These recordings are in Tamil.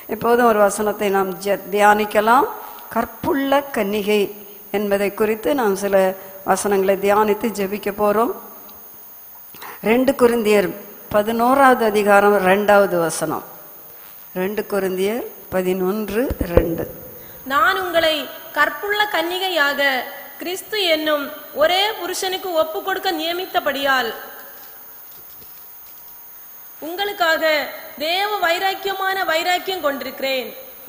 இப்போதும் ஒரு வசனத்தை நாம் ஜ- தியானிக்கலாம் கற்புள்ள கன்னிகை என்பதை குறித்து நாம் சில வசனங்களை தியானித்து ஜெபிக்க போறோம் ரெண்டு குருந்தியர் பதினோராவது அதிகாரம் ரெண்டாவது வசனம் ரெண்டு குருந்தியர் பதினொன்று ரெண்டு நான் உங்களை கற்புள்ள கன்னிகையாக கிறிஸ்து என்னும் ஒரே புருஷனுக்கு ஒப்பு கொடுக்க நியமித்தபடியால் உங்களுக்காக தேவ வைராக்கியமான வைராக்கியம் கொண்டிருக்கிறேன்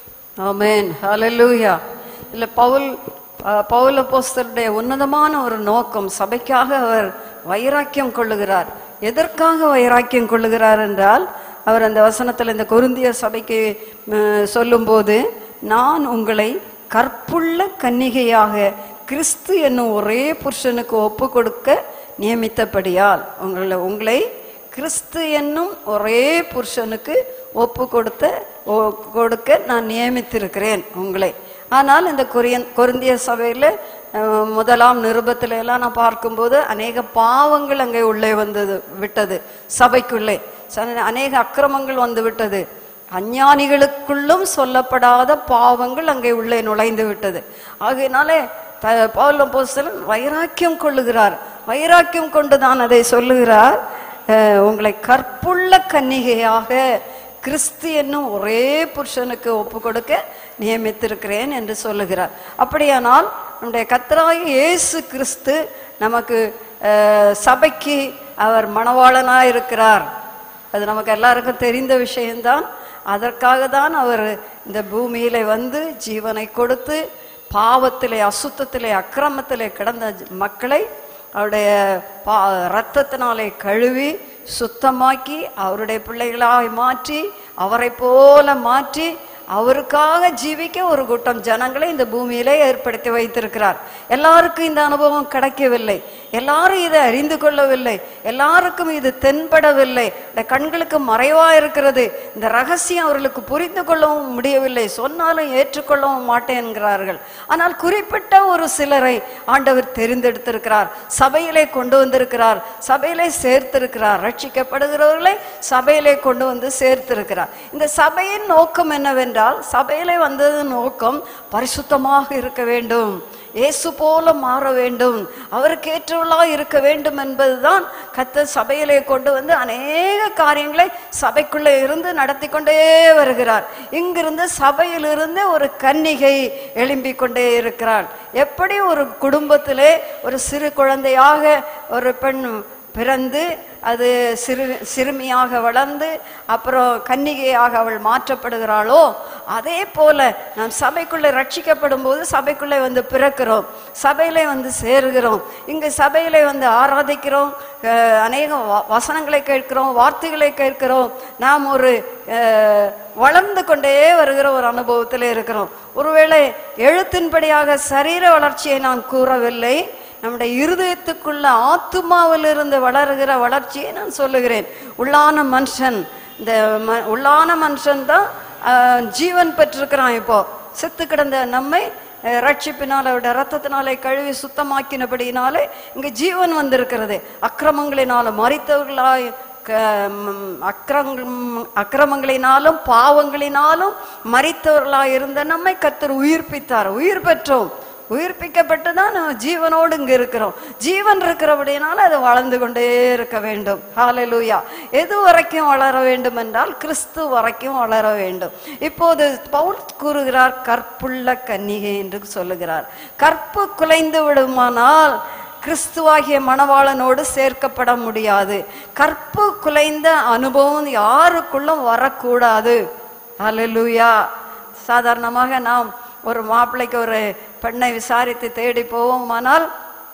ஆமென் ஹalleluya இல்ல பவுல் ப- பவுல் அப்போஸ்தலருடைய உன்னதமான ஒரு நோக்கம் சபைக்காக அவர் வைராக்கியம் கொள்ளுகிறார் எதற்காக வைராக்கியம் கொள்ளுகிறார் என்றால் அவர் அந்த வசனத்தில் இந்த கொருந்திய சபைக்கு ம், சொல்லும்போது நான் உங்களை கற்புள்ள கன்னிகையாக கிறிஸ்து என்னும் ஒரே புருஷனுக்கு ஒப்பு கொடுக்க நியமித்தபடியால் உங்களை உங்களை கிறிஸ்து என்னும் ஒரே புருஷனுக்கு ஒப்பு கொடுத்த ஒ- கொடுக்க நான் நியமித்திருக்கிறேன் உங்களை ஆனால் இந்த கொரியன் கொரிந்திய சபையில் முதலாம் நிருபத்தில எல்லாம் நான் பார்க்கும்போது அநேக பாவங்கள் அங்கே உள்ளே வந்தது விட்டது சபைக்குள்ளே ச- அநேக அக்கிரமங்கள் வந்து விட்டது அஞ்ஞானிகளுக்குள்ளும் சொல்லப்படாத பாவங்கள் அங்கே உள்ளே நுழைந்து விட்டது ஆகையினாலே த- பவுல் அப்போஸ்தலன் வைராக்கியம் கொள்ளுகிறார் வைராக்கியம் கொண்டுதான் அதை சொல்லுகிறார் அஹ், உங்களை கற்புள்ள கன்னிகையாக கிறிஸ்து என்னும் ஒரே புருஷனுக்கு ஒப்பு கொடுக்க நியமித்திருக்கிறேன் என்று சொல்லுகிறார் அப்படியானால் நம்முடைய கத்தராகிய இயேசு கிறிஸ்து நமக்கு அஹ், சபைக்கு அவர் மணவாளனாய் இருக்கிறார் அது நமக்கு எல்லாருக்கும் தெரிந்த விஷயம்தான் அதற்காக தான் அவர் இந்த பூமியிலே வந்து ஜீவனை கொடுத்து பாவத்திலே அசுத்தத்திலே அக்கிரமத்திலே கிடந்த ஜ- மக்களை அவருடைய பா ரத்தத்தினாலே கழுவி சுத்தமாக்கி அவருடைய பிள்ளைகளாய் மாற்றி அவரை போல மாற்றி அவருக்காக ஜீவிக்க ஒரு கூட்டம் ஜனங்களை இந்த பூமியிலே ஏற்படுத்தி வைத்திருக்கிறார் எல்லாருக்கும் இந்த அனுபவம் கிடைக்கவில்லை எல்லாரும் இதை அறிந்து கொள்ளவில்லை எல்லாருக்கும் இது தென்படவில்லை இந்த கண்களுக்கு மறைவா இருக்கிறது இந்த ரகசியம் அவர்களுக்கு புரிந்து கொள்ளவும் முடியவில்லை சொன்னாலும் ஏற்றுக்கொள்ளவும் மாட்டேன் என்கிறார்கள் ஆனால் குறிப்பிட்ட ஒரு சிலரை ஆண்டவர் தெரிந்தெடுத்திருக்கிறார் சபையிலே கொண்டு வந்திருக்கிறார் சபையிலே சேர்த்திருக்கிறார் ரட்சிக்கப்படுகிறவர்களை சபையிலே கொண்டு வந்து சேர்த்திருக்கிறார் இந்த சபையின் நோக்கம் என்னவென்றால் சபையிலே வந்தது நோக்கம் பரிசுத்தமாக இருக்க வேண்டும் இயேசு போல மாற வேண்டும் அவருக்கு ஏற்றவளா இருக்க வேண்டும் என்பதுதான் கத்த சபையிலே கொண்டு வந்து அநேக காரியங்களை சபைக்குள்ளே இருந்து நடத்தி கொண்டே வருகிறார் இங்கிருந்து சபையிலிருந்து ஒரு கன்னிகை எழும்பிக் கொண்டே இருக்கிறாள் எப்படி ஒரு குடும்பத்திலே ஒரு சிறு குழந்தையாக ஒரு பெண் பிறந்து அது சிறு சிறுமியாக வளர்ந்து அப்புறம் கன்னிகையாக அவள் மாற்றப்படுகிறாளோ அதே போல நாம் சபைக்குள்ளே ரட்சிக்கப்படும் போது சபைக்குள்ளே வந்து பிறக்கிறோம் சபையிலே வந்து சேருகிறோம் இங்கு சபையிலே வந்து ஆராதிக்கிறோம் அஹ், அநேக வ- வசனங்களை கேட்கிறோம் வார்த்தைகளை கேட்கிறோம் நாம் ஒரு அஹ், வளர்ந்து கொண்டே வருகிற ஒரு அனுபவத்தில் இருக்கிறோம் ஒருவேளை எழுத்தின்படியாக சரீர வளர்ச்சியை நான் கூறவில்லை நம்முடைய இருதயத்துக்குள்ள ஆத்துமாவிலிருந்து வளருகிற வளர்ச்சியை நான் சொல்லுகிறேன் உள்ளான மனுஷன் இந்த ம- உள்ளான மனுஷன் தான் ஆஹ், ஜீவன் பெற்றிருக்கிறான் இப்போ செத்து கிடந்த நம்மை அஹ், ரட்சிப்பினால் அவருடைய ரத்தத்தினாலே கழுவி சுத்தமாக்கினபடியினாலே இங்க ஜீவன் வந்திருக்கிறது அக்கிரமங்களினால மறித்தவர்களாய் க- ம், அக்கிரமம் அக்கிரமங்களினாலும் பாவங்களினாலும் மறித்தவர்களாய் இருந்த நம்மை கத்தர் உயிர்ப்பித்தார் உயிர் பெற்றோம் உயிர்ப்பிக்கப்பட்டு தான் நம்ம ஜீவனோடு இங்க இருக்கிறோம் ஜீவன் இருக்கிறபடினால அது வளர்ந்து கொண்டே இருக்க வேண்டும் ஹalleluya எது வரைக்கும் வளர வேண்டும் என்றால் கிறிஸ்து வரைக்கும் வளர வேண்டும் இப்போது பவுல் கூறுகிறார் கற்புள்ள கன்னிகை என்று சொல்லுகிறார் கற்பு குலைந்து விடுமானால் கிறிஸ்துவாகிய மணவாளனோடு சேர்க்கப்பட முடியாது கற்பு குலைந்த அனுபவம் யாருக்குள்ளும் வரக்கூடாது ஹalleluya சாதாரணமாக நாம் ஒரு மாப்பிள்ளைக்கு ஒரு பெண்ணை விசாரித்து தேடி போவோமானால்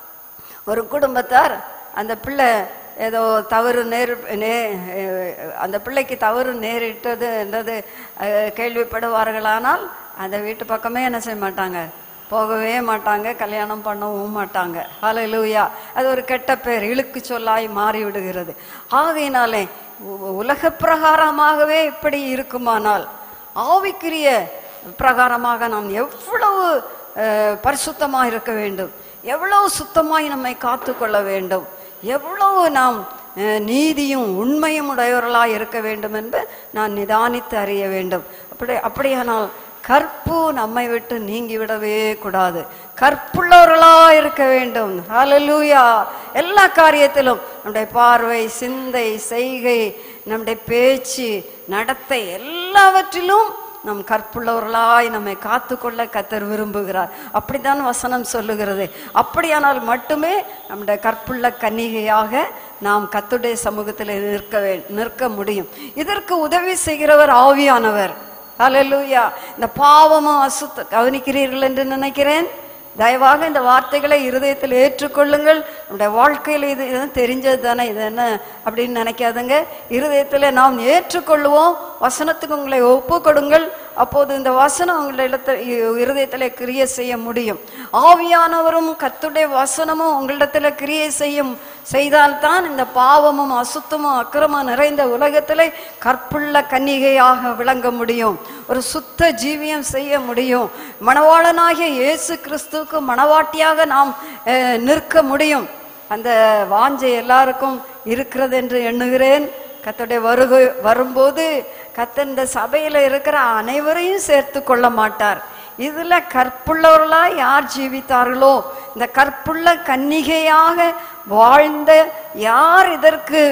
ஒரு குடும்பத்தார் அந்த பிள்ளை ஏதோ தவறு நேர் நே அஹ் அந்த பிள்ளைக்கு தவறு நேரிட்டது என்றது அஹ், கேள்விப்படுவார்களானால் அந்த வீட்டு பக்கமே என்ன செய்ய மாட்டாங்க போகவே மாட்டாங்க கல்யாணம் பண்ணவும் மாட்டாங்க ஹalleluya அது ஒரு கெட்ட பேர் இழுக்கு சொல்லாய் மாறி விடுகிறது ஆகையினாலே உ- உலக பிரகாரமாகவே இப்படி இருக்குமானால் ஆவிக்குரிய பிரகாரமாக நாம் எவ்வளவு அஹ், பரிசுத்தமாக இருக்க வேண்டும் எவ்வளவு சுத்தமாய் நம்மை காத்துக்கொள்ள வேண்டும் எவ்வளவு நாம் அஹ், நீதியும் உண்மையும் உடையவர்களாய் இருக்க வேண்டும் என்று நான் நிதானித்து அறிய வேண்டும் அப்படி அப்படியானால் கற்பு நம்மை விட்டு நீங்கி விடவே கூடாது கற்புள்ளவர்களா இருக்க வேண்டும் ஹalleluya எல்லா காரியத்திலும் நம்முடைய பார்வை சிந்தை செய்கை நம்முடைய பேச்சு நடத்தை எல்லாவற்றிலும் நம் கற்புள்ளவர்களாய் நம்மை காத்துக்கொள்ள கத்தர் விரும்புகிறார் அப்படித்தான் வசனம் சொல்லுகிறது அப்படியானால் மட்டுமே நம்முடைய கற்புள்ள கன்னிகையாக நாம் கத்துடைய சமூகத்தில் நிற்க வே நிற்க முடியும் இதற்கு உதவி செய்கிறவர் ஆவியானவர் ஹalleluya இந்த பாவமும் அசுத்த கவனிக்கிறீர்கள் என்று நினைக்கிறேன் தயவாக இந்த வார்த்தைகளை இருதயத்தில் ஏற்றுக்கொள்ளுங்கள் நம்முடைய வாழ்க்கையில் இது இது தெரிஞ்சது தானே இது என்ன அப்படின்னு நினைக்காதுங்க இருதயத்தில் நாம் ஏற்றுக்கொள்ளுவோம் வசனத்துக்கு உங்களை ஒப்பு கொடுங்கள் அப்போது இந்த வசனம் உங்களிடத்தில் இருதயத்தில் கிரியை செய்ய முடியும் ஆவியானவரும் கத்துடைய வசனமும் உங்களிடத்தில் கிரியை செய்யும் செய்தால்தான் இந்த பாவமும் அசுத்தமும் அக்கிரமம் நிறைந்த உலகத்திலே கற்புள்ள கன்னிகையாக விளங்க முடியும் ஒரு சுத்த ஜீவியம் செய்ய முடியும் மணவாளனாகிய இயேசு கிறிஸ்துவுக்கு மணவாட்டியாக நாம் அஹ், நிற்க முடியும் அந்த வாஞ்சை எல்லாருக்கும் இருக்கிறது என்று எண்ணுகிறேன் கத்தோடைய வருகை வரும்போது கத்த இந்த சபையில இருக்கிற அனைவரையும் சேர்த்து கொள்ள மாட்டார் இதுல கற்புள்ளவர்களா யார் ஜீவித்தார்களோ இந்த கற்புள்ள கன்னிகையாக வாழ்ந்த யார் இதற்கு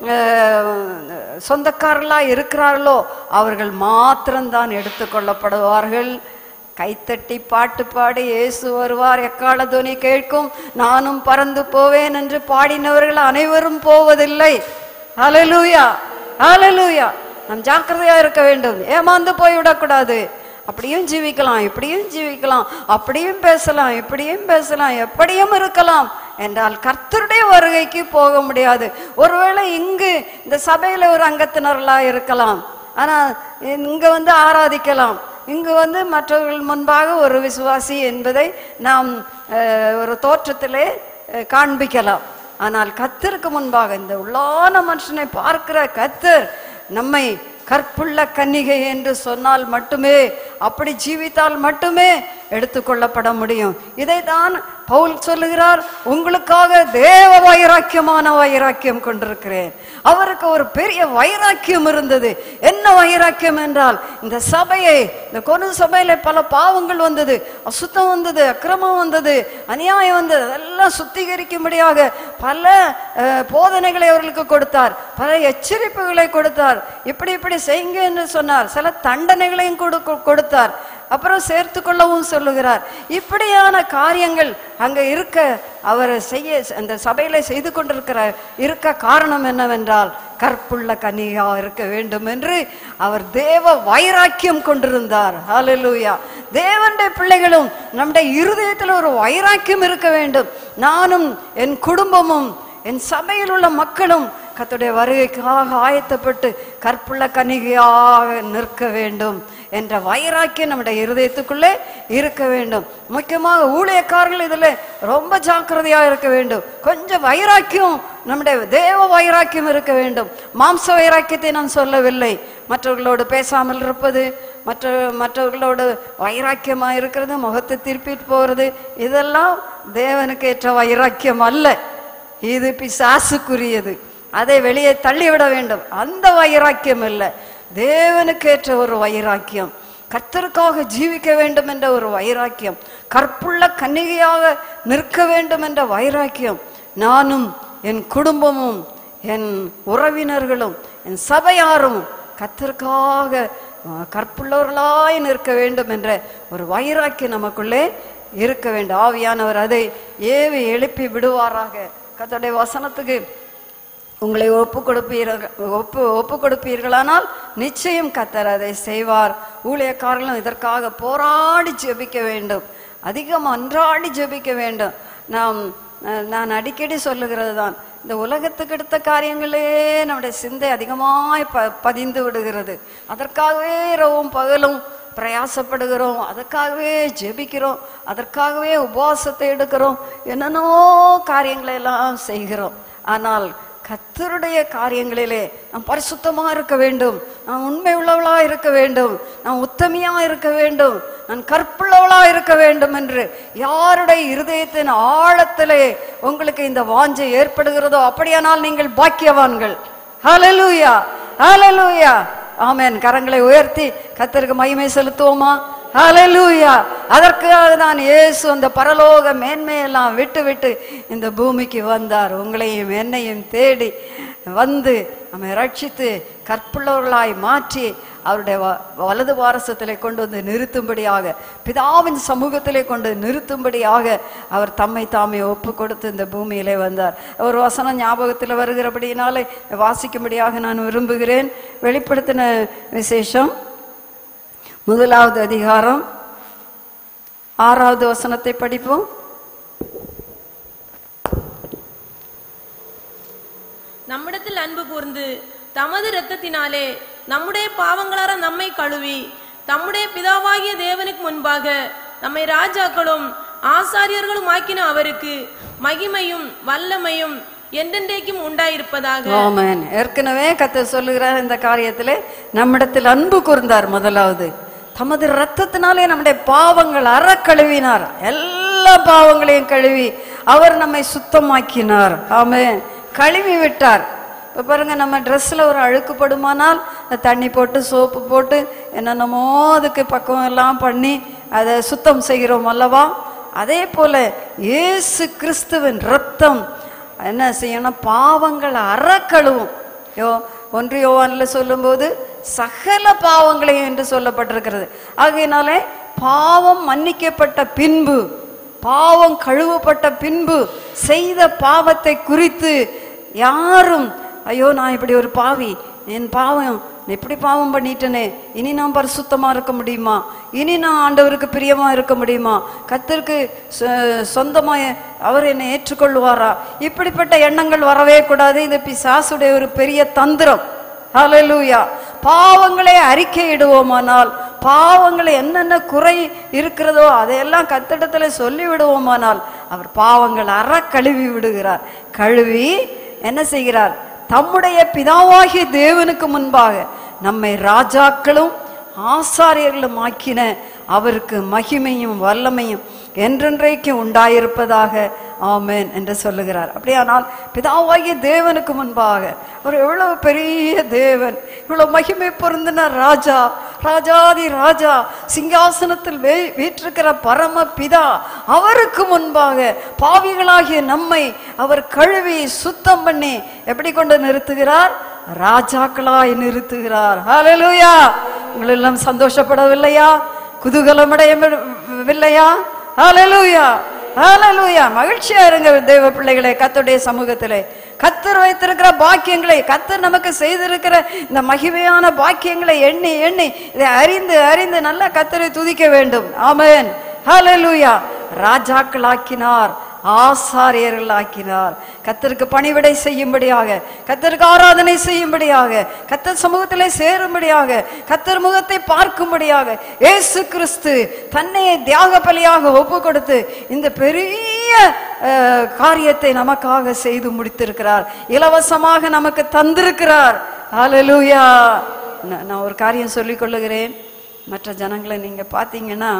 அஹ், சொந்தக்காரர்களா இருக்கிறார்களோ அவர்கள் மாத்திரம்தான் எடுத்துக்கொள்ளப்படுவார்கள் கைத்தட்டி பாட்டு பாடி இயேசு வருவார் எக்கால துணி கேட்கும் நானும் பறந்து போவேன் என்று பாடினவர்கள் அனைவரும் போவதில்லை ஹalleluya ஹalleluya நாம் ஜாக்கிரதையா இருக்க வேண்டும் ஏமாந்து போய்விடக்கூடாது அப்படியும் ஜீவிக்கலாம் இப்படியும் ஜீவிக்கலாம் அப்படியும் பேசலாம் இப்படியும் பேசலாம் எப்படியும் இருக்கலாம் என்றால் கர்த்தருடைய வருகைக்கு போக முடியாது ஒருவேளை இங்கு இந்த சபையில ஒரு அங்கத்தினர்களா இருக்கலாம் ஆனா இங்க வந்து ஆராதிக்கலாம் இங்கு வந்து மற்றவர்கள் முன்பாக ஒரு விசுவாசி என்பதை நாம் அஹ், ஒரு தோற்றத்திலே அஹ், காண்பிக்கலாம் ஆனால் கத்தருக்கு முன்பாக இந்த உள்ளான மனுஷனை பார்க்கிற கத்தர் நம்மை கற்புள்ள கன்னிகை என்று சொன்னால் மட்டுமே அப்படி ஜீவித்தால் மட்டுமே எடுத்துக்கொள்ளப்பட முடியும் இதைத்தான் பவுல் சொல்லுகிறார் உங்களுக்காக தேவ வைராக்கியமான வைராக்கியம் கொண்டிருக்கிறேன் அவருக்கு ஒரு பெரிய வைராக்கியம் இருந்தது என்ன வைராக்கியம் என்றால் இந்த சபையை இந்த கொனு சபையில பல பாவங்கள் வந்தது அசுத்தம் வந்தது அக்கிரமம் வந்தது அநியாயம் வந்தது அதெல்லாம் சுத்திகரிக்கும்படியாக பல அஹ், போதனைகளை அவர்களுக்கு கொடுத்தார் பல எச்சரிப்புகளை கொடுத்தார் இப்படி இப்படி செய்யுங்க என்று சொன்னார் சில தண்டனைகளையும் கொடு- கொடுத்தார் அப்புறம் சேர்த்து கொள்ளவும் சொல்லுகிறார் இப்படியான காரியங்கள் அங்க இருக்க அவர் செய்ய அந்த சபையில செய்து கொண்டிருக்கிற இருக்க காரணம் என்னவென்றால் கற்புள்ள கன்னியா இருக்க வேண்டும் என்று அவர் தேவ வைராக்கியம் கொண்டிருந்தார் ஹalleluya தேவனுடைய பிள்ளைகளும் நம்முடைய இருதயத்தில் ஒரு வைராக்கியம் இருக்க வேண்டும் நானும் என் குடும்பமும் என் சபையில் உள்ள மக்களும் கர்த்தருடைய வருகைக்காக ஆயத்தப்பட்டு கற்புள்ள கன்னிகையாக நிற்க வேண்டும் என்ற வைராக்கியம் நம்முடைய இருதயத்துக்குள்ளே இருக்க வேண்டும் முக்கியமாக ஊழியக்காரர்கள் இதுல ரொம்ப ஜாக்கிரதையா இருக்க வேண்டும் கொஞ்சம் வைராக்கியம் நம்முடைய தேவ வைராக்கியம் இருக்க வேண்டும் மாம்ச வைராக்கியத்தை நான் சொல்லவில்லை மற்றவர்களோடு பேசாமல் இருப்பது மற்ற மற்றவர்களோடு வைராக்கியமா இருக்கிறது முகத்தை திருப்பிட்டு போறது இதெல்லாம் தேவனுக்கு ஏற்ற வைராக்கியம் அல்ல இது பிசாசுக்குரியது அதை வெளியே தள்ளிவிட வேண்டும் அந்த வைராக்கியம் இல்லை தேவனுக்கேற்ற ஒரு வைராக்கியம் கர்த்தருக்காக ஜீவிக்க வேண்டும் என்ற ஒரு வைராக்கியம் கற்புள்ள கன்னிகையாக நிற்க வேண்டும் என்ற வைராக்கியம் நானும் என் குடும்பமும் என் உறவினர்களும் என் சபையாரும் கர்த்தருக்காக அஹ், கற்புள்ளவர்களாய் நிற்க வேண்டும் என்ற ஒரு வைராக்கியம் நமக்குள்ளே இருக்க வேண்டும் ஆவியானவர் அதை ஏவி எழுப்பி விடுவாராக கர்த்தருடைய வசனத்துக்கு உங்களை ஒப்பு கொடுப்பீர்கள் ஒப்பு ஒப்பு கொடுப்பீர்களானால் நிச்சயம் கத்தர் அதை செய்வார் ஊழியக்காரர்களும் இதற்காக போராடி ஜெபிக்க வேண்டும் அதிகம் அன்றாடி ஜெபிக்க வேண்டும் நாம் அஹ், நான் அடிக்கடி சொல்லுகிறது தான் இந்த உலகத்துக்கு எடுத்த காரியங்களே நம்முடைய சிந்தை அதிகமாய் ப பதிந்து விடுகிறது அதற்காகவே இரவும் பகலும் பிரயாசப்படுகிறோம் அதற்காகவே ஜெபிக்கிறோம் அதற்காகவே உபவாசத்தை எடுக்கிறோம் என்னென்னோ காரியங்களை எல்லாம் செய்கிறோம் ஆனால் கத்தருடைய காரியங்களிலே நாம் பரிசுத்தமா இருக்க வேண்டும் நாம் உண்மை உள்ளவளா இருக்க வேண்டும் நாம் உத்தமியா இருக்க வேண்டும் நான் கற்புள்ளவளா இருக்க வேண்டும் என்று யாருடைய இருதயத்தின் ஆழத்திலே உங்களுக்கு இந்த வாஞ்சை ஏற்படுகிறதோ அப்படியானால் நீங்கள் பாக்கியவான்கள் ஹalleluya ஹalleluya ஆமென் கரங்களை உயர்த்தி கத்தருக்கு மகிமை செலுத்துவோமா ஹalleluya அதற்காக தான் இயேசு அந்த பரலோக மேன்மையெல்லாம் விட்டு விட்டு இந்த பூமிக்கு வந்தார் உங்களையும் என்னையும் தேடி வந்து நம்மை ரட்சித்து கற்புள்ளவர்களாய் மாற்றி அவருடைய வ- வலது வாரசத்திலே கொண்டு வந்து நிறுத்தும்படியாக பிதாவின் சமூகத்திலே கொண்டு நிறுத்தும்படியாக அவர் தம்மை தாமே ஒப்பு கொடுத்து இந்த பூமியிலே வந்தார் ஒரு வசனம் ஞாபகத்தில் வருகிறபடியினாலே வாசிக்கும்படியாக நான் விரும்புகிறேன் வெளிப்படுத்தின விசேஷம் முதலாவது அதிகாரம் ஆறாவது வசனத்தை படிப்போம் நம்மிடத்தில் அன்பு கூர்ந்து தமது இரத்தத்தினாலே நம்முடைய பாவங்களார நம்மை கழுவி தம்முடைய பிதாவாகிய தேவனுக்கு முன்பாக நம்மை ராஜாக்களும் ஆசாரியர்களும் ஆக்கின அவருக்கு மகிமையும் வல்லமையும் என்றென்றைக்கும் உண்டாயிருப்பதாக ஆமென் ஏற்கனவே கத்தர் சொல்லுகிறார் இந்த காரியத்திலே நம்மிடத்தில் அன்பு கூர்ந்தார் முதலாவது தமது ரத்தத்தினாலே நம்முடைய பாவங்கள் அற கழுவினார் எல்லா பாவங்களையும் கழுவி அவர் நம்மை சுத்தமாக்கினார் ஆமென் கழுவி விட்டார் இப்போ பாருங்க நம்ம ட்ரெஸ்ஸில் ஒரு அழுக்கு படுமானால் தண்ணி போட்டு சோப்பு போட்டு என்னென்னமோ அதுக்கு பக்குவம் எல்லாம் பண்ணி அதை சுத்தம் செய்கிறோம் அல்லவா அதே போல இயேசு கிறிஸ்துவின் ரத்தம் என்ன செய்யணும் பாவங்களை அறக்கழுவும் யோ ஒன்று யோவான்ல சொல்லும்போது சகல பாவங்களையும் என்று சொல்லப்பட்டிருக்கிறது ஆகையினாலே பாவம் மன்னிக்கப்பட்ட பின்பு பாவம் கழுவப்பட்ட பின்பு செய்த பாவத்தை குறித்து யாரும் ஐயோ நான் இப்படி ஒரு பாவி என் பாவம் எப்படி பாவம் பண்ணிட்டனே இனி நான் பரிசுத்தமா இருக்க முடியுமா இனி நான் ஆண்டவருக்கு பிரியமா இருக்க முடியுமா கத்திற்கு சொந்தமா அவர் என்னை ஏற்றுக்கொள்வாரா இப்படிப்பட்ட எண்ணங்கள் வரவே கூடாது இது பிசாசுடைய ஒரு பெரிய தந்திரம் ஹalleluya பாவங்களை அறிக்கையிடுவோமானால் பாவங்களை என்னென்ன குறை இருக்கிறதோ அதையெல்லாம் கத்திடத்துல சொல்லி விடுவோமானால் அவர் பாவங்கள் அற கழுவி விடுகிறார் கழுவி என்ன செய்கிறார் தம்முடைய பிதாவாகிய தேவனுக்கு முன்பாக நம்மை ராஜாக்களும் ஆசாரியர்களும் ஆக்கின அவருக்கு மகிமையும் வல்லமையும் என்றென்றைக்கும் உண்டாயிருப்பதாக ஆமென் என்று சொல்லுகிறார் அப்படியானால் பிதாவாகிய தேவனுக்கு முன்பாக அவர் எவ்வளவு பெரிய தேவன் இவ்வளவு மகிமை பொருந்தின ராஜா ராஜாதி ராஜா சிங்காசனத்தில் வே வீற்றிருக்கிற பரம பிதா அவருக்கு முன்பாக பாவிகளாகிய நம்மை அவர் கழுவி சுத்தம் பண்ணி எப்படி கொண்டு நிறுத்துகிறார் ராஜாக்களாய் நிறுத்துகிறார் ஹalleluya உங்கள் எல்லாம் சந்தோஷப்படவில்லையா குதூகலமடையவில்லையா ஹalleluya ஹalleluya மகிழ்ச்சியா இருங்க தேவ பிள்ளைகளே கர்த்தருடைய சமூகத்திலே கத்தர் வைத்திருக்கிற பாக்கியங்களை கத்தர் நமக்கு செய்திருக்கிற இந்த மகிமையான பாக்கியங்களை எண்ணி எண்ணி இதை அறிந்து அறிந்து நல்லா கத்தரை துதிக்க வேண்டும் ஆமென் ஹalleluya ராஜாக்களாக்கினார் ஆசாரியர்கள் ஆக்கினார் கத்தருக்கு பணிவிடை செய்யும்படியாக கத்தருக்கு ஆராதனை செய்யும்படியாக கத்தர் சமூகத்திலே சேரும்படியாக கத்தர் முகத்தை பார்க்கும்படியாக இயேசு கிறிஸ்து தன்னை தியாக பலியாக ஒப்பு கொடுத்து இந்த பெரிய அஹ், காரியத்தை நமக்காக செய்து முடித்திருக்கிறார் இலவசமாக நமக்கு தந்திருக்கிறார் ஹalleluya நான் நான் ஒரு காரியம் சொல்லிக் கொள்ளுகிறேன் மற்ற ஜனங்களை நீங்க பார்த்தீங்கன்னா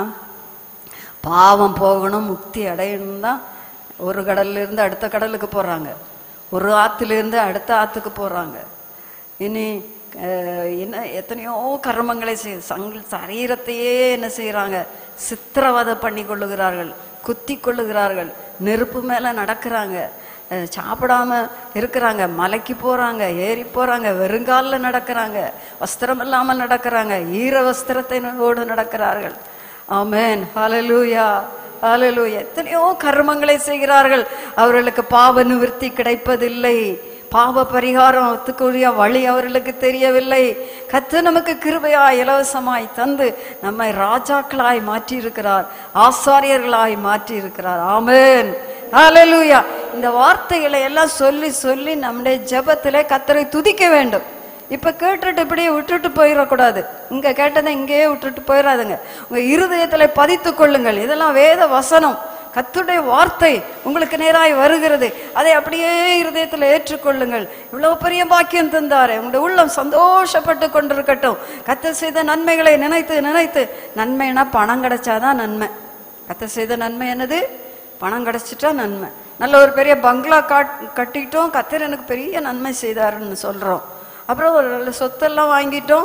பாவம் போகணும் முக்தி அடையணும் தான் ஒரு கடல்ல இருந்து அடுத்த கடலுக்கு போறாங்க ஒரு ஆத்துல இருந்து அடுத்த ஆத்துக்கு போறாங்க இனி அஹ், என்ன எத்தனையோ கர்மங்களை செய் சங்க சரீரத்தையே என்ன செய்யறாங்க சித்திரவதை பண்ணி கொள்ளுகிறார்கள் குத்தி கொள்ளுகிறார்கள் நெருப்பு மேல நடக்கிறாங்க அஹ், சாப்பிடாம இருக்கிறாங்க மலைக்கு போறாங்க ஏறி போறாங்க வெறுங்காலில் நடக்கிறாங்க வஸ்திரம் இல்லாமல் நடக்கிறாங்க ஈர வஸ்திரத்தினோடு நடக்கிறார்கள் ஆமென் ஹalleluya ஹalleluya எத்தனையோ கர்மங்களை செய்கிறார்கள் அவர்களுக்கு பாவ நிவர்த்தி கிடைப்பதில்லை பாவ பரிகாரத்துக்குரிய வழி அவர்களுக்கு தெரியவில்லை கத்து நமக்கு கிருபையாய் இலவசமாய் தந்து நம்மை ராஜாக்களாய் மாற்றி இருக்கிறார் ஆசாரியர்களாய் மாற்றி இருக்கிறார் ஆமென் ஹalleluya இந்த வார்த்தைகளை எல்லாம் சொல்லி சொல்லி நம்முடைய ஜெபத்திலே கத்தரை துதிக்க வேண்டும் இப்ப கேட்டுட்டு இப்படியே விட்டுட்டு போயிடக்கூடாது இங்க கேட்டதை இங்கேயே விட்டுட்டு போயிடாதுங்க உங்க இருதயத்துல பதித்துக் கொள்ளுங்கள் இதெல்லாம் வேத வசனம் கத்துடைய வார்த்தை உங்களுக்கு நேராய் வருகிறது அதை அப்படியே இருதயத்துல ஏற்றுக்கொள்ளுங்கள் இவ்வளவு பெரிய பாக்கியம் தந்தாரு உங்களுடைய உள்ளம் சந்தோஷப்பட்டு கொண்டிருக்கட்டும் கத்த செய்த நன்மைகளை நினைத்து நினைத்து நன்மைனா பணம் கிடைச்சாதான் நன்மை கத்த செய்த நன்மை என்னது பணம் கிடைச்சிட்டா நன்மை நல்ல ஒரு பெரிய பங்களா காட் கட்டிட்டோம் கத்தர் எனக்கு பெரிய நன்மை செய்தாருன்னு சொல்றோம் அப்புறம் ஒரு நல்ல சொத்தெல்லாம் வாங்கிட்டோம்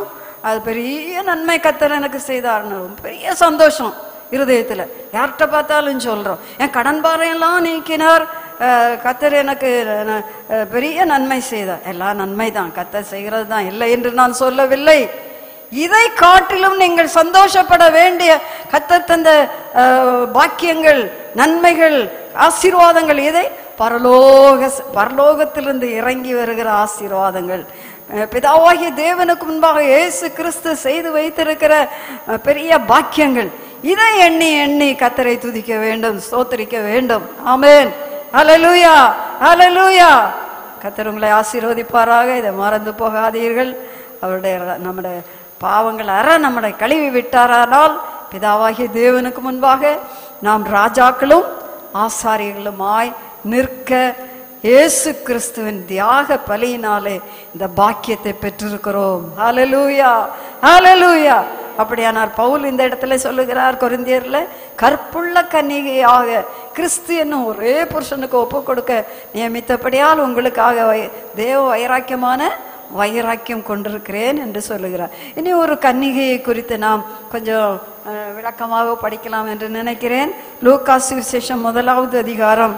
அது பெரிய நன்மை கத்தர் எனக்கு செய்தார்னு பெரிய சந்தோஷம் இருதயத்துல யார்கிட்ட பார்த்தாலும் சொல்றோம் என் கடன் பாறையெல்லாம் நீக்கினார் அஹ், கத்தர் எனக்கு அஹ், அஹ், பெரிய நன்மை செய்தார் எல்லாம் நன்மை தான் கத்தர் செய்கிறது தான் இல்லை என்று நான் சொல்லவில்லை இதை காட்டிலும் நீங்கள் சந்தோஷப்பட வேண்டிய கத்தர் தந்த அஹ், பாக்கியங்கள் நன்மைகள் ஆசீர்வாதங்கள் இதை பரலோக பரலோகத்திலிருந்து இறங்கி வருகிற ஆசீர்வாதங்கள் அஹ், பிதாவாகிய தேவனுக்கு முன்பாக இயேசு கிறிஸ்து செய்து வைத்திருக்கிற அஹ், பெரிய பாக்கியங்கள் இதை எண்ணி எண்ணி கத்தரை துதிக்க வேண்டும் ஸ்தோத்திரிக்க வேண்டும் ஆமென் ஹalleluya ஹalleluya கத்தர் உங்களை ஆசீர்வதிப்பாராக இதை மறந்து போகாதீர்கள் அவருடைய ர- நம்முடைய பாவங்கள் அற நம்மளை கழுவி விட்டாரானால் பிதாவாகிய தேவனுக்கு முன்பாக நாம் ராஜாக்களும் ஆசாரியர்களுமாய் நிற்க இயேசு கிறிஸ்துவின் தியாக பலியினாலே இந்த பாக்கியத்தை பெற்றிருக்கிறோம் ஹalleluya ஹalleluya அப்படியானார் பவுல் இந்த இடத்துல சொல்லுகிறார் கொரிந்தியர்ல கற்புள்ள கன்னிகையாக கிறிஸ்து என்னும் ஒரே புருஷனுக்கு ஒப்பு கொடுக்க நியமித்தபடியால் உங்களுக்காக வை- தேவ வைராக்கியமான வைராக்கியம் கொண்டிருக்கிறேன் என்று சொல்லுகிறார் இனி ஒரு கன்னிகையை குறித்து நாம் கொஞ்சம் அஹ், விளக்கமாக படிக்கலாம் என்று நினைக்கிறேன் லூக்கா சுவிசேஷம் முதலாவது அதிகாரம்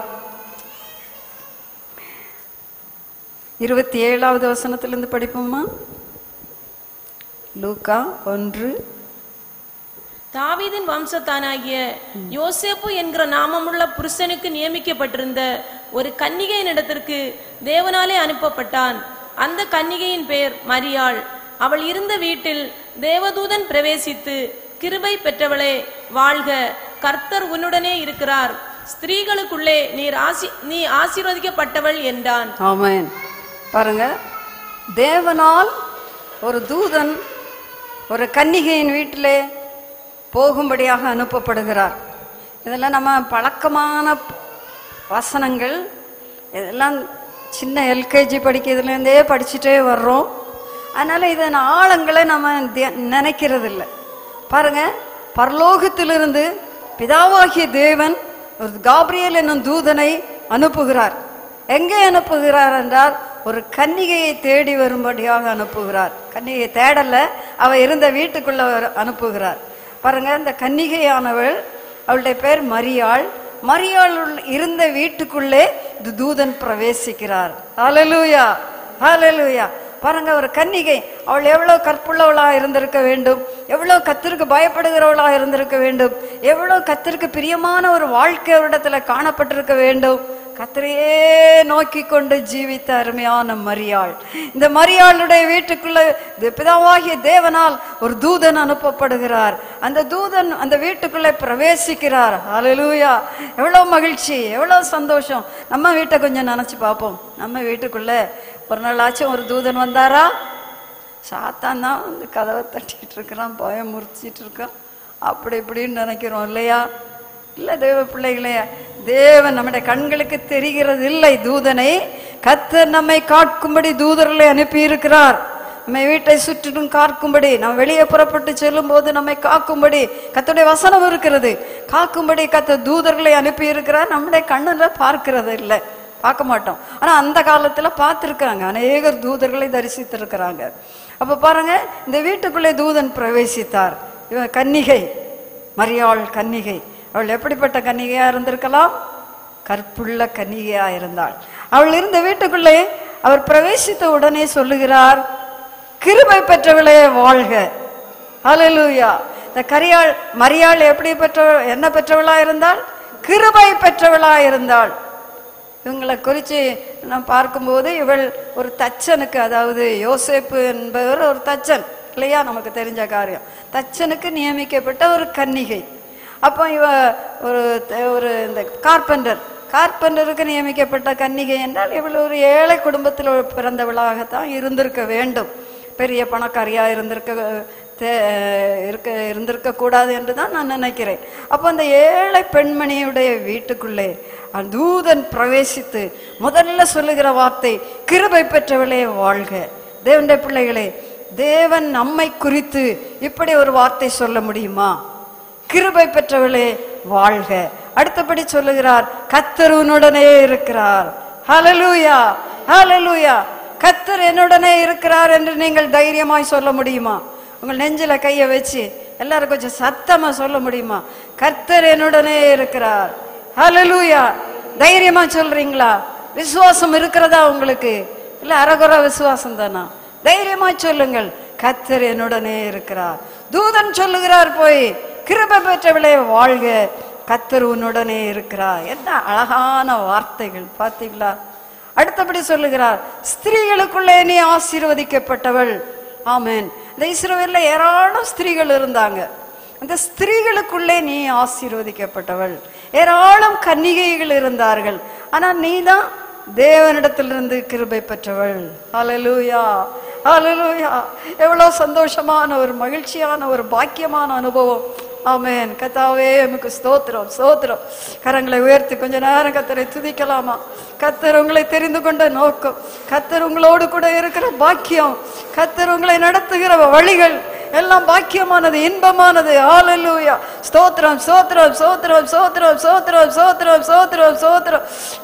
இருபத்தி ஏழாவது வசனத்திலிருந்து படிப்போமா லூக்கா ஒன்று தாவீதின் வம்சத்தானாகிய யோசேப்பு என்கிற நாமமுள்ள புருஷனுக்கு நியமிக்கப்பட்டிருந்த ஒரு கன்னிகையின் இடத்திற்கு தேவனாலே அனுப்பப்பட்டான் அந்த கன்னிகையின் பெயர் மரியாள் அவள் இருந்த வீட்டில் தேவதூதன் பிரவேசித்து கிருபை பெற்றவளே வாழ்க கர்த்தர் உன்னுடனே இருக்கிறார் ஸ்திரீகளுக்குள்ளே நீர் ஆசி நீ ஆசீர்வதிக்கப்பட்டவள் என்றான் ஆமென் பாருங்க தேவனால் ஒரு தூதன் ஒரு கன்னிகையின் வீட்டிலே போகும்படியாக அனுப்பப்படுகிறார் இதெல்லாம் நம்ம பழக்கமான வசனங்கள் இதெல்லாம் சின்ன எல்கேஜி படிக்கிறதுலேருந்தே படிச்சுட்டே வர்றோம் அதனால இதன் ஆழங்களை நம்ம திய- நினைக்கிறது இல்லை பாருங்க பரலோகத்திலிருந்து பிதாவாகிய தேவன் ஒரு காப்ரியல் என்னும் தூதனை அனுப்புகிறார் எங்கே அனுப்புகிறார் என்றால் ஒரு கன்னிகையை தேடி வரும்படியாக அனுப்புகிறார் கன்னிகையை தேடல அவ இருந்த வீட்டுக்குள்ள அவர் அனுப்புகிறார் பாருங்க இந்த கன்னிகையானவள் அவளுடைய பேர் மரியாள் மரியாள் உள்ள- இருந்த வீட்டுக்குள்ளே இது தூதன் பிரவேசிக்கிறார் ஹalleluya ஹalleluya பாருங்க ஒரு கன்னிகை அவள் எவ்வளவு கற்புள்ளவளா இருந்திருக்க வேண்டும் எவ்வளவு கத்திற்கு பயப்படுகிறவளா இருந்திருக்க வேண்டும் எவ்வளவு கத்திற்கு பிரியமான ஒரு வாழ்க்கை அவரிடத்துல காணப்பட்டிருக்க வேண்டும் கத்தரையே நோக்கி கொண்டு ஜீவித்த அருமையான மரியாள் இந்த மரியாளுடைய வீட்டுக்குள்ள இது பிதாவாகிய தேவனால் ஒரு தூதன் அனுப்பப்படுகிறார் அந்த தூதன் அந்த வீட்டுக்குள்ளே பிரவேசிக்கிறார் ஹalleluya எவ்வளவு மகிழ்ச்சி எவ்வளவு சந்தோஷம் நம்ம வீட்டை கொஞ்சம் நினைச்சு பார்ப்போம் நம்ம வீட்டுக்குள்ள ஒரு நாளாச்சும் ஒரு தூதன் வந்தாரா சாத்தான் தான் வந்து கதவை தட்டிட்டு இருக்கிறான் பயம் முறிச்சிட்டு இருக்கான் அப்படி இப்படின்னு நினைக்கிறோம் இல்லையா இல்ல தேவ பிள்ளைகளே தேவன் நம்முடைய கண்களுக்கு தெரிகிறது இல்லை தூதனை கத்தர் நம்மை காக்கும்படி தூதர்களை அனுப்பி இருக்கிறார் நம்மை வீட்டை சுற்றிலும் காக்கும்படி நாம் வெளியே புறப்பட்டு செல்லும் போது நம்மை காக்கும்படி கத்துடைய வசனம் இருக்கிறது காக்கும்படி கத்த தூதர்களை அனுப்பி இருக்கிறார் நம்முடைய கண்ணுல பார்க்கிறது இல்லை பார்க்க மாட்டோம் ஆனா அந்த காலத்துல பார்த்திருக்காங்க அநேகர் தூதர்களை தரிசித்திருக்கிறாங்க அப்ப பாருங்க இந்த வீட்டுக்குள்ளே தூதன் பிரவேசித்தார் இவன் கன்னிகை மரியாள் கன்னிகை அவள் எப்படிப்பட்ட கன்னிகையா இருந்திருக்கலாம் கற்புள்ள கன்னிகையா இருந்தாள் அவள் இருந்த வீட்டுக்குள்ளே அவர் பிரவேசித்த உடனே சொல்லுகிறார் கிருபை பெற்றவளே வாழ்க ஹalleluya இந்த கரியாள் மரியாள் எப்படி பெற்றவள் என்ன பெற்றவளா இருந்தாள் கிருபை பெற்றவளா இருந்தாள் இவங்களை குறித்து நாம் பார்க்கும்போது இவள் ஒரு தச்சனுக்கு அதாவது யோசேப்பு என்பவர் ஒரு தச்சன் இல்லையா நமக்கு தெரிஞ்ச காரியம் தச்சனுக்கு நியமிக்கப்பட்ட ஒரு கன்னிகை அப்போ இவ ஒரு த- ஒரு இந்த கார்பெண்டர் கார்பெண்டருக்கு நியமிக்கப்பட்ட கன்னிகை என்றால் இவள் ஒரு ஏழை குடும்பத்தில் பிறந்தவளாகத்தான் இருந்திருக்க வேண்டும் பெரிய பணக்காரியா இருந்திருக்க தே- இருக்க இருந்திருக்க கூடாது என்று தான் நான் நினைக்கிறேன் அப்போ அந்த ஏழை பெண்மணியுடைய வீட்டுக்குள்ளே அந்த தூதன் பிரவேசித்து முதல்ல சொல்லுகிற வார்த்தை கிருபை பெற்றவளே வாழ்க தேவனுடைய பிள்ளைகளே தேவன் நம்மை குறித்து இப்படி ஒரு வார்த்தை சொல்ல முடியுமா கிருபை பெற்றவளே வாழ்க அடுத்தபடி சொல்லுகிறார் கத்தர் உன்னுடனே இருக்கிறார் ஹalleluya ஹalleluya கத்தர் என்னுடனே இருக்கிறார் என்று நீங்கள் தைரியமாய் சொல்ல முடியுமா உங்கள் நெஞ்சில கைய வச்சு எல்லாரும் கொஞ்சம் சத்தமா சொல்ல முடியுமா கர்த்தர் என்னுடனே இருக்கிறார் ஹalleluya தைரியமா சொல்றீங்களா விசுவாசம் இருக்கிறதா உங்களுக்கு இல்ல அரகுற விசுவாசம் தானா தைரியமா சொல்லுங்கள் கர்த்தர் என்னுடனே இருக்கிறார் தூதன் சொல்லுகிறார் போய் கிருபை பெற்றவளே வாழ்க கர்த்தர் உன்னுடனே இருக்கிறார் என்ன அழகான வார்த்தைகள் பாத்தீங்களா அடுத்தபடி சொல்லுகிறார் ஸ்திரீகளுக்குள்ளே நீ ஆசீர்வதிக்கப்பட்டவள் ஆமென் இந்த இஸ்ரவேல்ல ஏராளம் ஸ்திரீகள் இருந்தாங்க அந்த ஸ்திரீகளுக்குள்ளே நீ ஆசீர்வதிக்கப்பட்டவள் ஏராளம் கன்னிகைகள் இருந்தார்கள் ஆனா நீ தான் தேவனிடத்திலிருந்து கிருபை பெற்றவள் ஹalleluya ஹalleluya எவ்வளவு சந்தோஷமான ஒரு மகிழ்ச்சியான ஒரு பாக்கியமான அனுபவம் ஆமென் கத்தாவே உமக்கு ஸ்தோத்திரம் ஸ்தோத்திரம் கரங்களை உயர்த்தி கொஞ்ச நேரம் கத்தரை துதிக்கலாமா கத்தர் உங்களை தெரிந்து கொண்ட நோக்கம் கத்தர் உங்களோடு கூட இருக்கிற பாக்கியம் கத்தர் உங்களை நடத்துகிற வழிகள் எல்லாம் பாக்கியமானது இன்பமானது ஹalleluya ஸ்தோத்திரம் ஸ்தோத்திரம் ஸ்தோத்திரம் ஸ்தோத்திரம் ஸ்தோத்திரம் ஸ்தோத்திரம் ஸ்தோத்திரம் ஸ்தோத்திரம்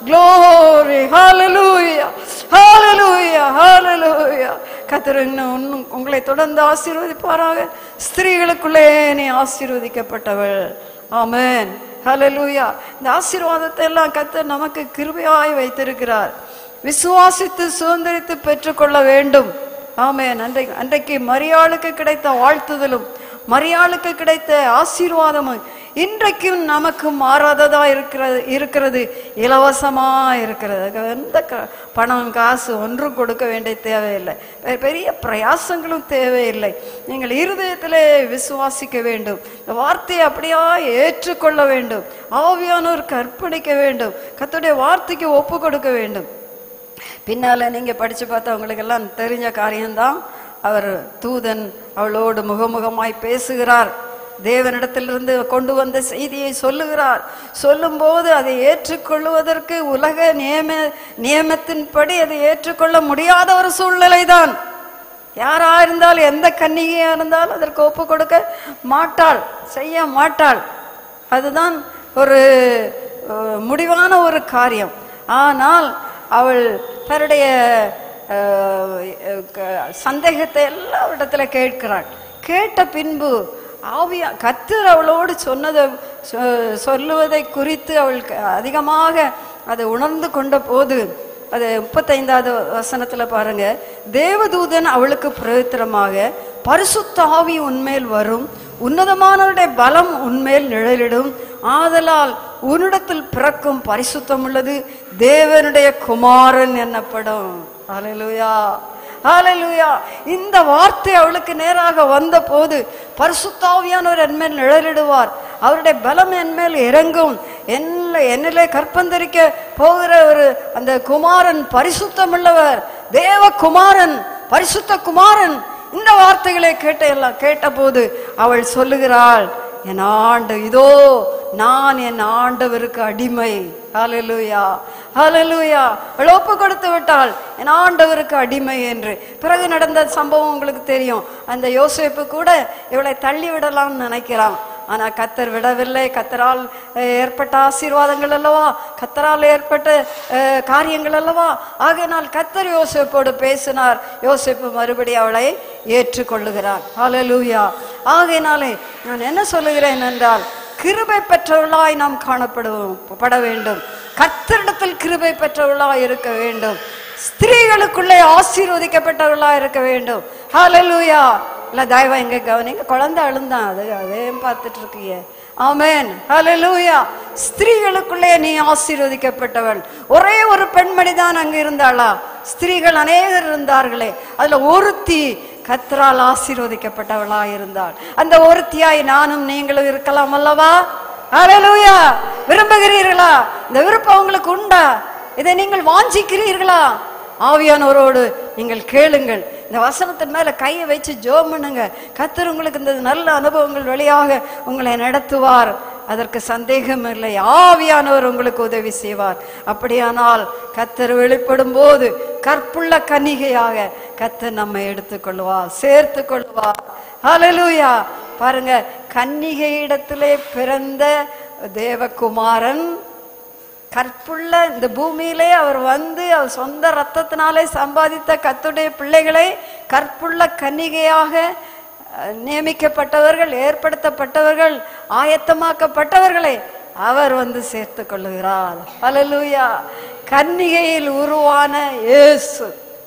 glory hallelujah hallelujah hallelujah கர்த்தர் இன்னும் இன்னும் உங்களை தொடர்ந்து ஆசீர்வதிப்பாராக ஸ்திரீகளுக்குள்ளே நீ ஆசீர்வதிக்கப்பட்டவள் ஆமென் ஹalleluya இந்த ஆசீர்வாதத்தை எல்லாம் கர்த்தர் நமக்கு கிருபையாய் வைத்திருக்கிறார் விசுவாசித்து சுதந்திரித்து பெற்றுக்கொள்ள வேண்டும் ஆமென் அன்றைக்கு அன்றைக்கு மரியாளுக்கு கிடைத்த வாழ்த்துதலும் மரியாளுக்கு கிடைத்த ஆசீர்வாதமும் இன்றைக்கும் நமக்கு மாறாததா இருக்கிறது இருக்கிறது இலவசமா இருக்கிறது அதுக்கு எந்த க- பணம் காசு ஒன்றும் கொடுக்க வேண்டிய தேவையில்லை பெ- பெரிய பிரயாசங்களும் தேவையில்லை நீங்கள் இருதயத்திலே விசுவாசிக்க வேண்டும் இந்த வார்த்தையை அப்படியா ஏற்றுக்கொள்ள வேண்டும் ஆவியானோருக்கு அர்ப்பணிக்க வேண்டும் கர்த்தருடைய வார்த்தைக்கு ஒப்பு கொடுக்க வேண்டும் பின்னால நீங்க படிச்சு பார்த்தா உங்களுக்கு எல்லாம் தெரிஞ்ச காரியம்தான் அவர் தூதன் அவளோடு முகமுகமாய் பேசுகிறார் தேவனிடத்திலிருந்து கொண்டு வந்த செய்தியை சொல்லுகிறார் சொல்லும்போது அதை ஏற்றுக்கொள்வதற்கு உலக நியம நியமத்தின்படி அதை ஏற்றுக்கொள்ள முடியாத ஒரு சூழ்நிலைதான் யாரா இருந்தாலும் எந்த கன்னிகையா இருந்தாலும் அதற்கு ஒப்பு கொடுக்க மாட்டாள் செய்ய மாட்டாள் அதுதான் ஒரு அஹ், முடிவான ஒரு காரியம் ஆனால் அவள் தன்னுடைய அஹ், க- சந்தேகத்தை எல்லா இடத்துல கேட்கிறாள் கேட்ட பின்பு ஆவியா கத்தர் அவளோடு சொன்னதை சொ- சொல்லுவதை குறித்து அவள் க- அதிகமாக அதை உணர்ந்து கொண்ட போது அது முப்பத்தைந்தாவது வசனத்துல பாருங்க தேவதூதன் அவளுக்கு பிரயோத்திரமாக பரிசுத்த ஆவி உன்மேல் வரும் உன்னதமானவருடைய பலம் உன்மேல் நிழலிடும் ஆதலால் உன்னிடத்தில் பிறக்கும் பரிசுத்தம் உள்ளது தேவனுடைய குமாரன் என்னப்படும் ஹalleluya ஹalleluya இந்த வார்த்தை அவளுக்கு நேராக வந்த போது பரிசுத்தாவியானவர் என்மேல் நிழலிடுவார் அவருடைய பலம் என்மேல் இறங்கும் என்ன என்னிலே கற்பந்தரிக்க போகிற ஒரு அந்த குமாரன் பரிசுத்தமுள்ளவர் தேவ குமாரன் பரிசுத்த குமாரன் இந்த வார்த்தைகளை கேட்ட எல்லாம் கேட்டபோது அவள் சொல்லுகிறாள் என் ஆண்டு இதோ நான் என் ஆண்டவருக்கு அடிமை ஹalleluya ஹalleluya அவள் ஒப்பு கொடுத்து விட்டாள் என் ஆண்டவருக்கு அடிமை என்று பிறகு நடந்த சம்பவம் உங்களுக்கு தெரியும் அந்த யோசேப்பு கூட இவளை தள்ளி விடலாம்னு நினைக்கிறான் ஆனா கத்தர் விடவில்லை கத்தரால் அஹ், ஏற்பட்ட ஆசீர்வாதங்கள் அல்லவா கத்தரால் ஏற்பட்ட அஹ், காரியங்கள் அல்லவா ஆகையினால் கத்தர் யோசேப்போடு பேசினார் யோசேப்பு மறுபடி அவளை ஏற்றுக்கொள்ளுகிறார் ஹalleluya ஆகையினாலே நான் என்ன சொல்லுகிறேன் என்றால் கிருபை பெற்றவளாய் நாம் காணப்படுவோம் பட வேண்டும் கத்தரிடத்தில் கிருபை பெற்றவளாய் இருக்க வேண்டும் ஸ்திரீகளுக்குள்ளே ஆசீர்வதிக்கப்பட்டவர்களா இருக்க வேண்டும் ஹalleluya இல்ல தயவா எங்க கவனிங்க குழந்தை அழுந்தான் அது அதையும் பார்த்துட்டு இருக்கீங்க ஆமென் ஹalleluya ஸ்திரீகளுக்குள்ளே நீ ஆசீர்வதிக்கப்பட்டவள் ஒரே ஒரு பெண்மணி தான் அங்க இருந்தாளா ஸ்திரீகள் அநேகர் இருந்தார்களே அதுல ஒருத்தி கத்தரால் ஆசீர்வதிக்கப்பட்டவளா இருந்தாள் அந்த ஒருத்தியாய் நானும் நீங்களும் இருக்கலாம் அல்லவா ஹalleluya விரும்புகிறீர்களா இந்த விருப்பம் உங்களுக்கு உண்டா இதை நீங்கள் வாஞ்சிக்கிறீர்களா ஆவியானவரோடு நீங்கள் கேளுங்கள் இந்த வசனத்தின் மேல கையை வச்சு ஜோம் பண்ணுங்க கத்தர் உங்களுக்கு இந்த நல்ல அனுபவங்கள் வழியாக உங்களை நடத்துவார் அதற்கு சந்தேகம் இல்லை ஆவியானவர் உங்களுக்கு உதவி செய்வார் அப்படியானால் கத்தர் வெளிப்படும் போது கற்புள்ள கன்னிகையாக கத்தர் நம்மை எடுத்துக்கொள்வார் சேர்த்து கொள்வார் ஹalleluya பாருங்க கன்னிகையிடத்திலே பிறந்த தேவகுமாரன் கற்புள்ள இந்த பூமியிலே அவர் வந்து அவர் சொந்த ரத்தத்தினாலே சம்பாதித்த கத்துடைய பிள்ளைகளை கற்புள்ள கன்னிகையாக அஹ், நியமிக்கப்பட்டவர்கள் ஏற்படுத்தப்பட்டவர்கள் ஆயத்தமாக்கப்பட்டவர்களை அவர் வந்து சேர்த்து கொள்ளுகிறார் ஹalleluya கன்னிகையில் உருவான இயேசு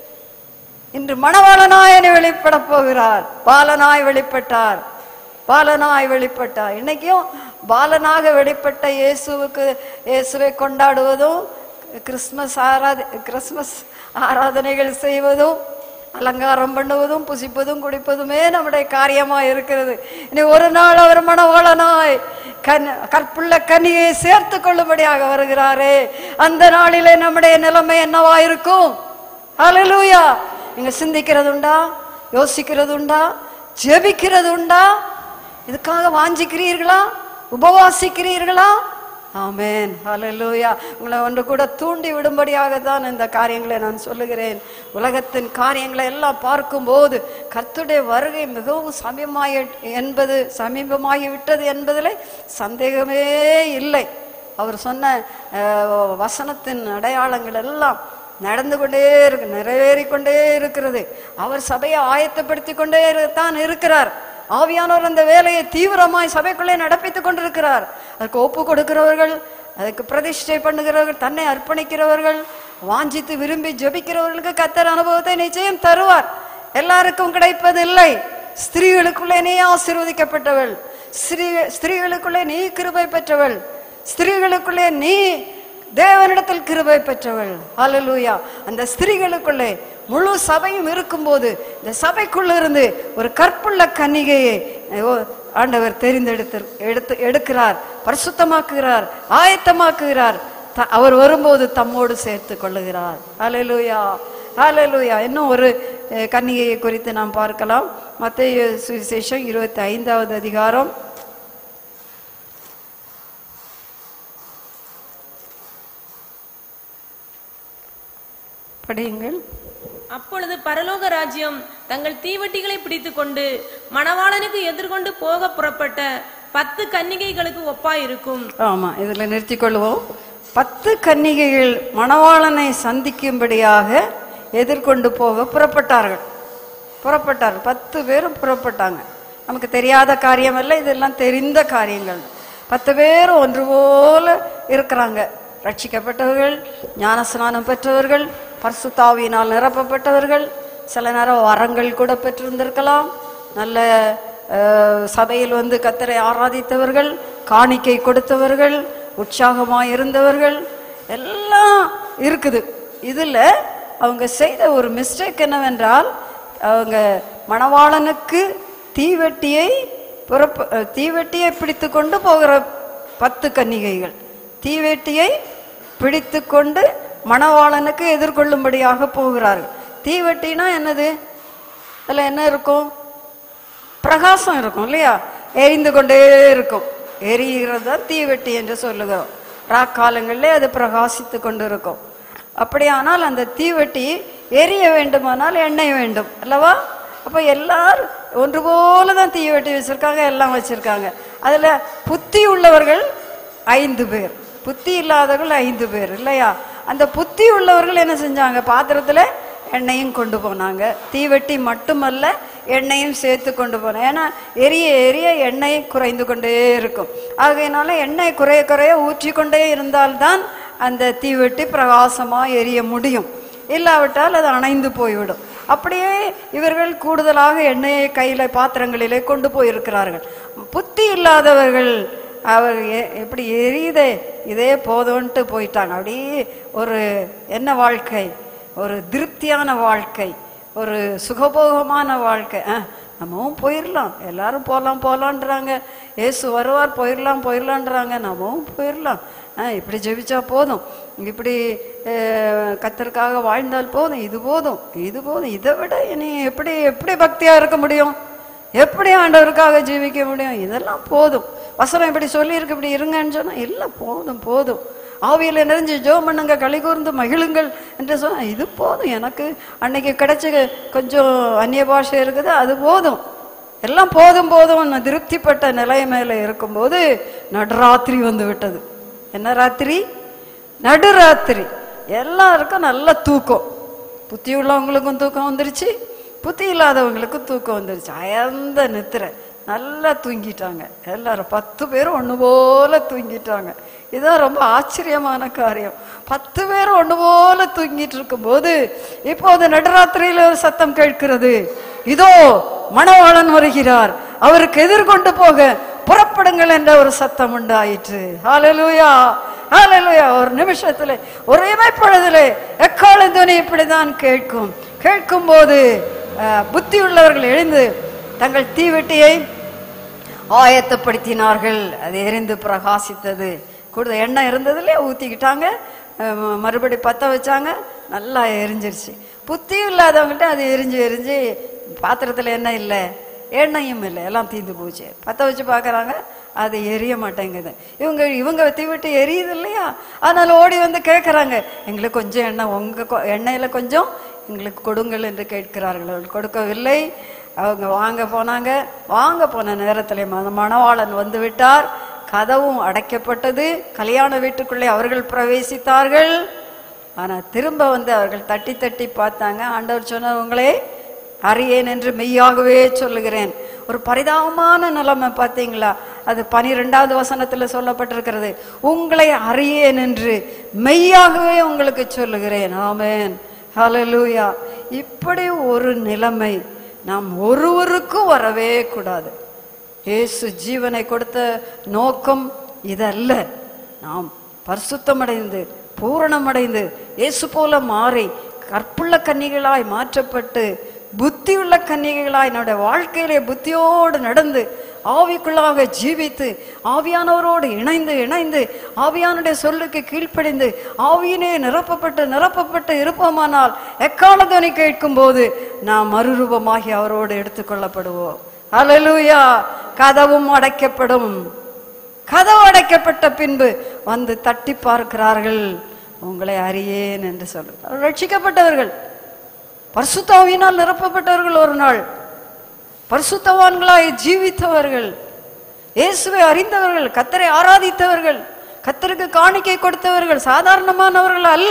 இன்று மணவாளனாய் வெளிப்பட போகிறார் பாலனாய் வெளிப்பட்டார் பாலனாய் வெளிப்பட்டார் இன்னைக்கும் பாலனாக வெளிப்பட்ட இயேசுவுக்கு இயேசுவை கொண்டாடுவதும் கிறிஸ்மஸ் ஆராத கிறிஸ்மஸ் ஆராதனைகள் செய்வதும் அலங்காரம் பண்ணுவதும் புசிப்பதும் குடிப்பதுமே நம்முடைய காரியமா இருக்கிறது இனி ஒரு நாள் அவர் மணவாளனாய் கண் கற்புள்ள கனியை சேர்த்து கொள்ளும்படியாக வருகிறாரே அந்த நாளிலே நம்முடைய நிலைமை என்னவா இருக்கும் ஹalleluya நீங்க சிந்திக்கிறது உண்டா யோசிக்கிறது உண்டா ஜெபிக்கிறது உண்டா இதுக்காக வாஞ்சிக்கிறீர்களா உபவாசிக்கிறீர்களா ஆமென் ஹalleluya உங்களை ஒன்று கூட தூண்டி விடும்படியாக தான் இந்த காரியங்களை நான் சொல்லுகிறேன் உலகத்தின் காரியங்களை எல்லாம் பார்க்கும்போது கர்த்தருடைய வருகை மிகவும் சமீபமாய் என்பது சமீபமாகி விட்டது என்பதில் சந்தேகமே இல்லை அவர் சொன்ன அஹ், வசனத்தின் அடையாளங்கள் எல்லாம் நடந்து கொண்டே இருக்கு நிறைவேறி கொண்டே இருக்கிறது அவர் சபையை ஆயத்தப்படுத்தி கொண்டே இரு- தான் இருக்கிறார் ஆவியானவர் அந்த வேலையை தீவிரமாய் சபைக்குள்ளே நடப்பித்துக் கொண்டிருக்கிறார் அதுக்கு ஒப்பு கொடுக்கிறவர்கள் அதுக்கு பிரதிஷ்டை பண்ணுகிறவர்கள் தன்னை அர்ப்பணிக்கிறவர்கள் வாஞ்சித்து விரும்பி ஜெபிக்கிறவர்களுக்கு கத்தர் அனுபவத்தை நிச்சயம் தருவார் எல்லாருக்கும் கிடைப்பதில்லை ஸ்திரீகளுக்குள்ளே நீ ஆசீர்வதிக்கப்பட்டவள் ஸ்திரீ ஸ்திரீகளுக்குள்ளே நீ கிருபை பெற்றவள் ஸ்திரீகளுக்குள்ளே நீ தேவனிடத்தில் கிருபை பெற்றவள் ஹalleluya அந்த ஸ்திரீகளுக்குள்ளே முழு சபையும் இருக்கும்போது இந்த சபைக்குள்ள இருந்து ஒரு கற்புள்ள கன்னிகையை ஓ, ஆண்டவர் தெரிந்தெடுத்து எடுத்து எடுக்கிறார் பரிசுத்தமாக்குகிறார் ஆயத்தமாக்குகிறார் த- அவர் வரும்போது தம்மோடு சேர்த்து கொள்ளுகிறார் ஹalleluya ஹalleluya இன்னும் ஒரு அஹ், கன்னிகையை குறித்து நாம் பார்க்கலாம் மத்தேயு சுவிசேஷம் இருபத்தி ஐந்தாவது அதிகாரம் படியுங்கள் அப்பொழுது பரலோக ராஜ்யம் தங்கள் தீவட்டிகளை பிடித்துக்கொண்டு மணவாளனுக்கு எதிர்கொண்டு போக புறப்பட்ட பத்து கன்னிகைகளுக்கு ஒப்பாயிருக்கும் ஆமா இதுல நிறுத்திக் கொள்வோம் பத்து கன்னிகைகள் மணவாளனை சந்திக்கும்படியாக எதிர்கொண்டு போக புறப்பட்டார்கள் புறப்பட்டார்கள் பத்து பேரும் புறப்பட்டாங்க நமக்கு தெரியாத காரியம் அல்ல இதெல்லாம் தெரிந்த காரியங்கள் பத்து பேரும் ஒன்று போல இருக்கிறாங்க ரட்சிக்கப்பட்டவர்கள் ஞானஸ்நானம் பெற்றவர்கள் பரிசுத்தாவியினால் நிரப்பப்பட்டவர்கள் சில நேரம் வரங்கள் கூட பெற்றிருந்திருக்கலாம் நல்ல அஹ், சபையில் வந்து கத்தரை ஆராதித்தவர்கள் காணிக்கை கொடுத்தவர்கள் உற்சாகமாய் இருந்தவர்கள் எல்லாம் இருக்குது இதுல அவங்க செய்த ஒரு மிஸ்டேக் என்னவென்றால் அவங்க மணவாளனுக்கு தீவெட்டியை புறப்ப அஹ், தீவெட்டியை பிடித்து கொண்டு போகிற பத்து கன்னிகைகள் தீவெட்டியை பிடித்து கொண்டு மணவாளனுக்கு எதிர்கொள்ளும்படியாக போகிறார்கள் தீவெட்டினா என்னது அதில் என்ன இருக்கும் பிரகாசம் இருக்கும் இல்லையா எரிந்து கொண்டே இருக்கும் எரிகிறது தான் தீவெட்டி என்று சொல்லுகிறோம் ராக்காலங்களிலே அது பிரகாசித்து கொண்டு இருக்கும் அப்படியானால் அந்த தீவெட்டி எரிய வேண்டுமானால் எண்ணெய் வேண்டும் அல்லவா அப்போ எல்லாரும் ஒன்று போல தான் தீவெட்டி வச்சிருக்காங்க எல்லாம் வச்சிருக்காங்க அதுல புத்தி உள்ளவர்கள் ஐந்து பேர் புத்தி இல்லாதவர்கள் ஐந்து பேர் இல்லையா அந்த புத்தி உள்ளவர்கள் என்ன செஞ்சாங்க பாத்திரத்துல எண்ணெயும் கொண்டு போனாங்க தீவெட்டி மட்டுமல்ல எண்ணெயும் சேர்த்து கொண்டு போனேன் ஏன்னா எரிய எரிய எண்ணெய் குறைந்து கொண்டே இருக்கும் ஆகையினால எண்ணெய் குறைய குறைய ஊற்றி கொண்டே இருந்தால்தான் அந்த தீவெட்டி பிரகாசமா எரிய முடியும் இல்லாவிட்டால் அது அணைந்து போய்விடும் அப்படியே இவர்கள் கூடுதலாக எண்ணெயை கையில பாத்திரங்களிலே கொண்டு போயிருக்கிறார்கள் புத்தி இல்லாதவர்கள் அவர் எ- எப்படி எரியுதே இதே போதும்ன்ட்டு போயிட்டாங்க அப்படியே ஒரு என்ன வாழ்க்கை ஒரு திருப்தியான வாழ்க்கை ஒரு சுகபோகமான வாழ்க்கை ஆ, நம்மவும் போயிடலாம் எல்லாரும் போகலாம் போகலான்றாங்க ஏசு வருவார் போயிடலாம் போயிடலான்றாங்க நம்மவும் போயிடலாம் ஆ, இப்படி ஜெபிச்சா போதும் இப்படி அஹ், கர்த்தருக்காக வாழ்ந்தால் போதும் இது போதும் இது போதும் இதை விட இனி எப்படி எப்படி பக்தியா இருக்க முடியும் எப்படி ஆண்டவருக்காக ஜீவிக்க முடியும் இதெல்லாம் போதும் வசனம் இப்படி சொல்லியிருக்கு இப்படி இருங்கன்னு சொன்னா இல்லை போதும் போதும் ஆவியில நிறைஞ்சு ஜெபம் பண்ணுங்க களி கூர்ந்து மகிழுங்கள் என்று சொன்னா இது போதும் எனக்கு அன்னைக்கு கிடைச்ச கொஞ்சம் அந்நிய பாஷை இருக்குது அது போதும் எல்லாம் போதும் போதும் திருப்திப்பட்ட நிலை மேல இருக்கும்போது நடுராத்திரி வந்து விட்டது என்ன ராத்திரி நடுராத்திரி எல்லாருக்கும் நல்ல தூக்கம் புத்தி உள்ளவங்களுக்கும் தூக்கம் வந்துருச்சு புத்தி இல்லாதவங்களுக்கு தூக்கம் வந்துருச்சு அயர்ந்த நித்திரை நல்லா தூங்கிட்டாங்க எல்லாரும் பத்து பேரும் ஒன்று போல தூங்கிட்டாங்க இதுதான் ரொம்ப ஆச்சரியமான காரியம் பத்து பேரும் ஒன்று போல தூங்கிட்டு இருக்கும்போது இப்போது நடுராத்திரியில ஒரு சத்தம் கேட்கிறது இதோ மணவாளன் வருகிறார் அவருக்கு எதிர்கொண்டு போக புறப்படுங்கள் என்ற ஒரு சத்தம் உண்டாயிற்று ஹalleluya ஹalleluya ஒரு நிமிஷத்துல ஒரே பொழுதிலே எக்கால துணி இப்படிதான் கேட்கும் கேட்கும் போது புத்தி உள்ளவர்கள் எழுந்து தங்கள் தீவெட்டியை ஆயத்தப்படுத்தினார்கள் அது எரிந்து பிரகாசித்தது கூடுதல் எண்ணெய் இருந்ததுல ஊத்திக்கிட்டாங்க அஹ் மறுபடி பத்த வச்சாங்க நல்லா எரிஞ்சிருச்சு புத்தி இல்லாதவங்ககிட்ட அது எரிஞ்சு எரிஞ்சு பாத்திரத்துல எண்ணெய் இல்லை எண்ணெயும் இல்லை எல்லாம் தீந்து போச்சு பத்த வச்சு பார்க்கறாங்க அது எரிய மாட்டேங்குது இவங்க இவங்க தீவிட்டு எரியுது இல்லையா அதனால ஓடி வந்து கேட்கறாங்க எங்களுக்கு கொஞ்சம் எண்ணெய் உங்க கொ- எண்ணெயில கொஞ்சம் எங்களுக்கு கொடுங்கள் என்று கேட்கிறார்கள் அவர்கள் கொடுக்கவில்லை அவங்க வாங்க போனாங்க வாங்க போன நேரத்தில் மண மணவாளன் வந்து விட்டார் கதவும் அடைக்கப்பட்டது கல்யாண வீட்டுக்குள்ளே அவர்கள் பிரவேசித்தார்கள் ஆனா திரும்ப வந்து அவர்கள் தட்டி தட்டி பார்த்தாங்க ஆண்டவர் சொன்னவங்களே அறியேன் என்று மெய்யாகவே சொல்லுகிறேன் ஒரு பரிதாபமான நிலைமை பார்த்தீங்களா அது பனிரெண்டாவது வசனத்துல சொல்லப்பட்டிருக்கிறது உங்களை அறியேன் என்று மெய்யாகவே உங்களுக்கு சொல்லுகிறேன் ஆமென் ஹalleluya இப்படி ஒரு நிலைமை நாம் ஒருவருக்கும் வரவே கூடாது இயேசு ஜீவனை கொடுத்த நோக்கம் இதல்ல நாம் பரிசுத்தமடைந்து பூரணமடைந்து இயேசு போல மாறி கற்புள்ள கன்னிகளாய் மாற்றப்பட்டு புத்தியுள்ள கன்னிகைகளாய் என்னுடைய வாழ்க்கையிலே புத்தியோடு நடந்து ஆவிக்குள்ளாக ஜீவித்து ஆவியானவரோடு இணைந்து இணைந்து ஆவியானுடைய சொல்லுக்கு கீழ்ப்படிந்து ஆவியினே நிரப்பப்பட்டு நிரப்பப்பட்டு இருப்போமானால் எக்காலதொனி கேட்கும் போது நாம் மறுரூபமாகி அவரோடு எடுத்துக்கொள்ளப்படுவோம் அல்லேலூயா கதவும் அடைக்கப்படும் கதவு அடைக்கப்பட்ட பின்பு வந்து தட்டி பார்க்கிறார்கள் உங்களை அறியேன் என்று சொல்லுகிறார் ரட்சிக்கப்பட்டவர்கள் பரிசுத்தாவியினால் நிரப்பப்பட்டவர்கள் ஒரு நாள் பரிசுத்தவான்களாய் ஜீவித்தவர்கள் இயேசுவை அறிந்தவர்கள் கத்தரை ஆராதித்தவர்கள் கத்தருக்கு காணிக்கை கொடுத்தவர்கள் சாதாரணமானவர்கள் அல்ல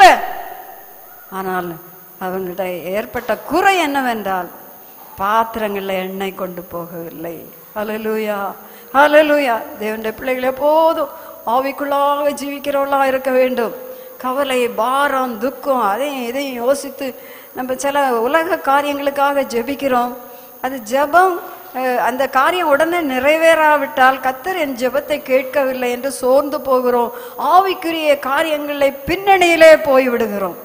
ஆனால் அவங்கள்ட்ட ஏற்பட்ட குறை என்னவென்றால் பாத்திரங்களில் எண்ணெய் கொண்டு போகவில்லை ஹalleluya ஹalleluya தேவனுடைய பிள்ளைகள் எப்போதும் ஆவிக்குள்ளாக ஜீவிக்கிறவர்களா இருக்க வேண்டும் கவலை பாரம் துக்கம் அதையும் இதையும் யோசித்து நம்ம சில உலக காரியங்களுக்காக ஜெபிக்கிறோம் அது ஜெபம் அஹ், அந்த காரியம் உடனே நிறைவேறாவிட்டால் கத்தர் என் ஜெபத்தை கேட்கவில்லை என்று சோர்ந்து போகிறோம் ஆவிக்குரிய காரியங்களை பின்னணியிலே போய் விடுகிறோம்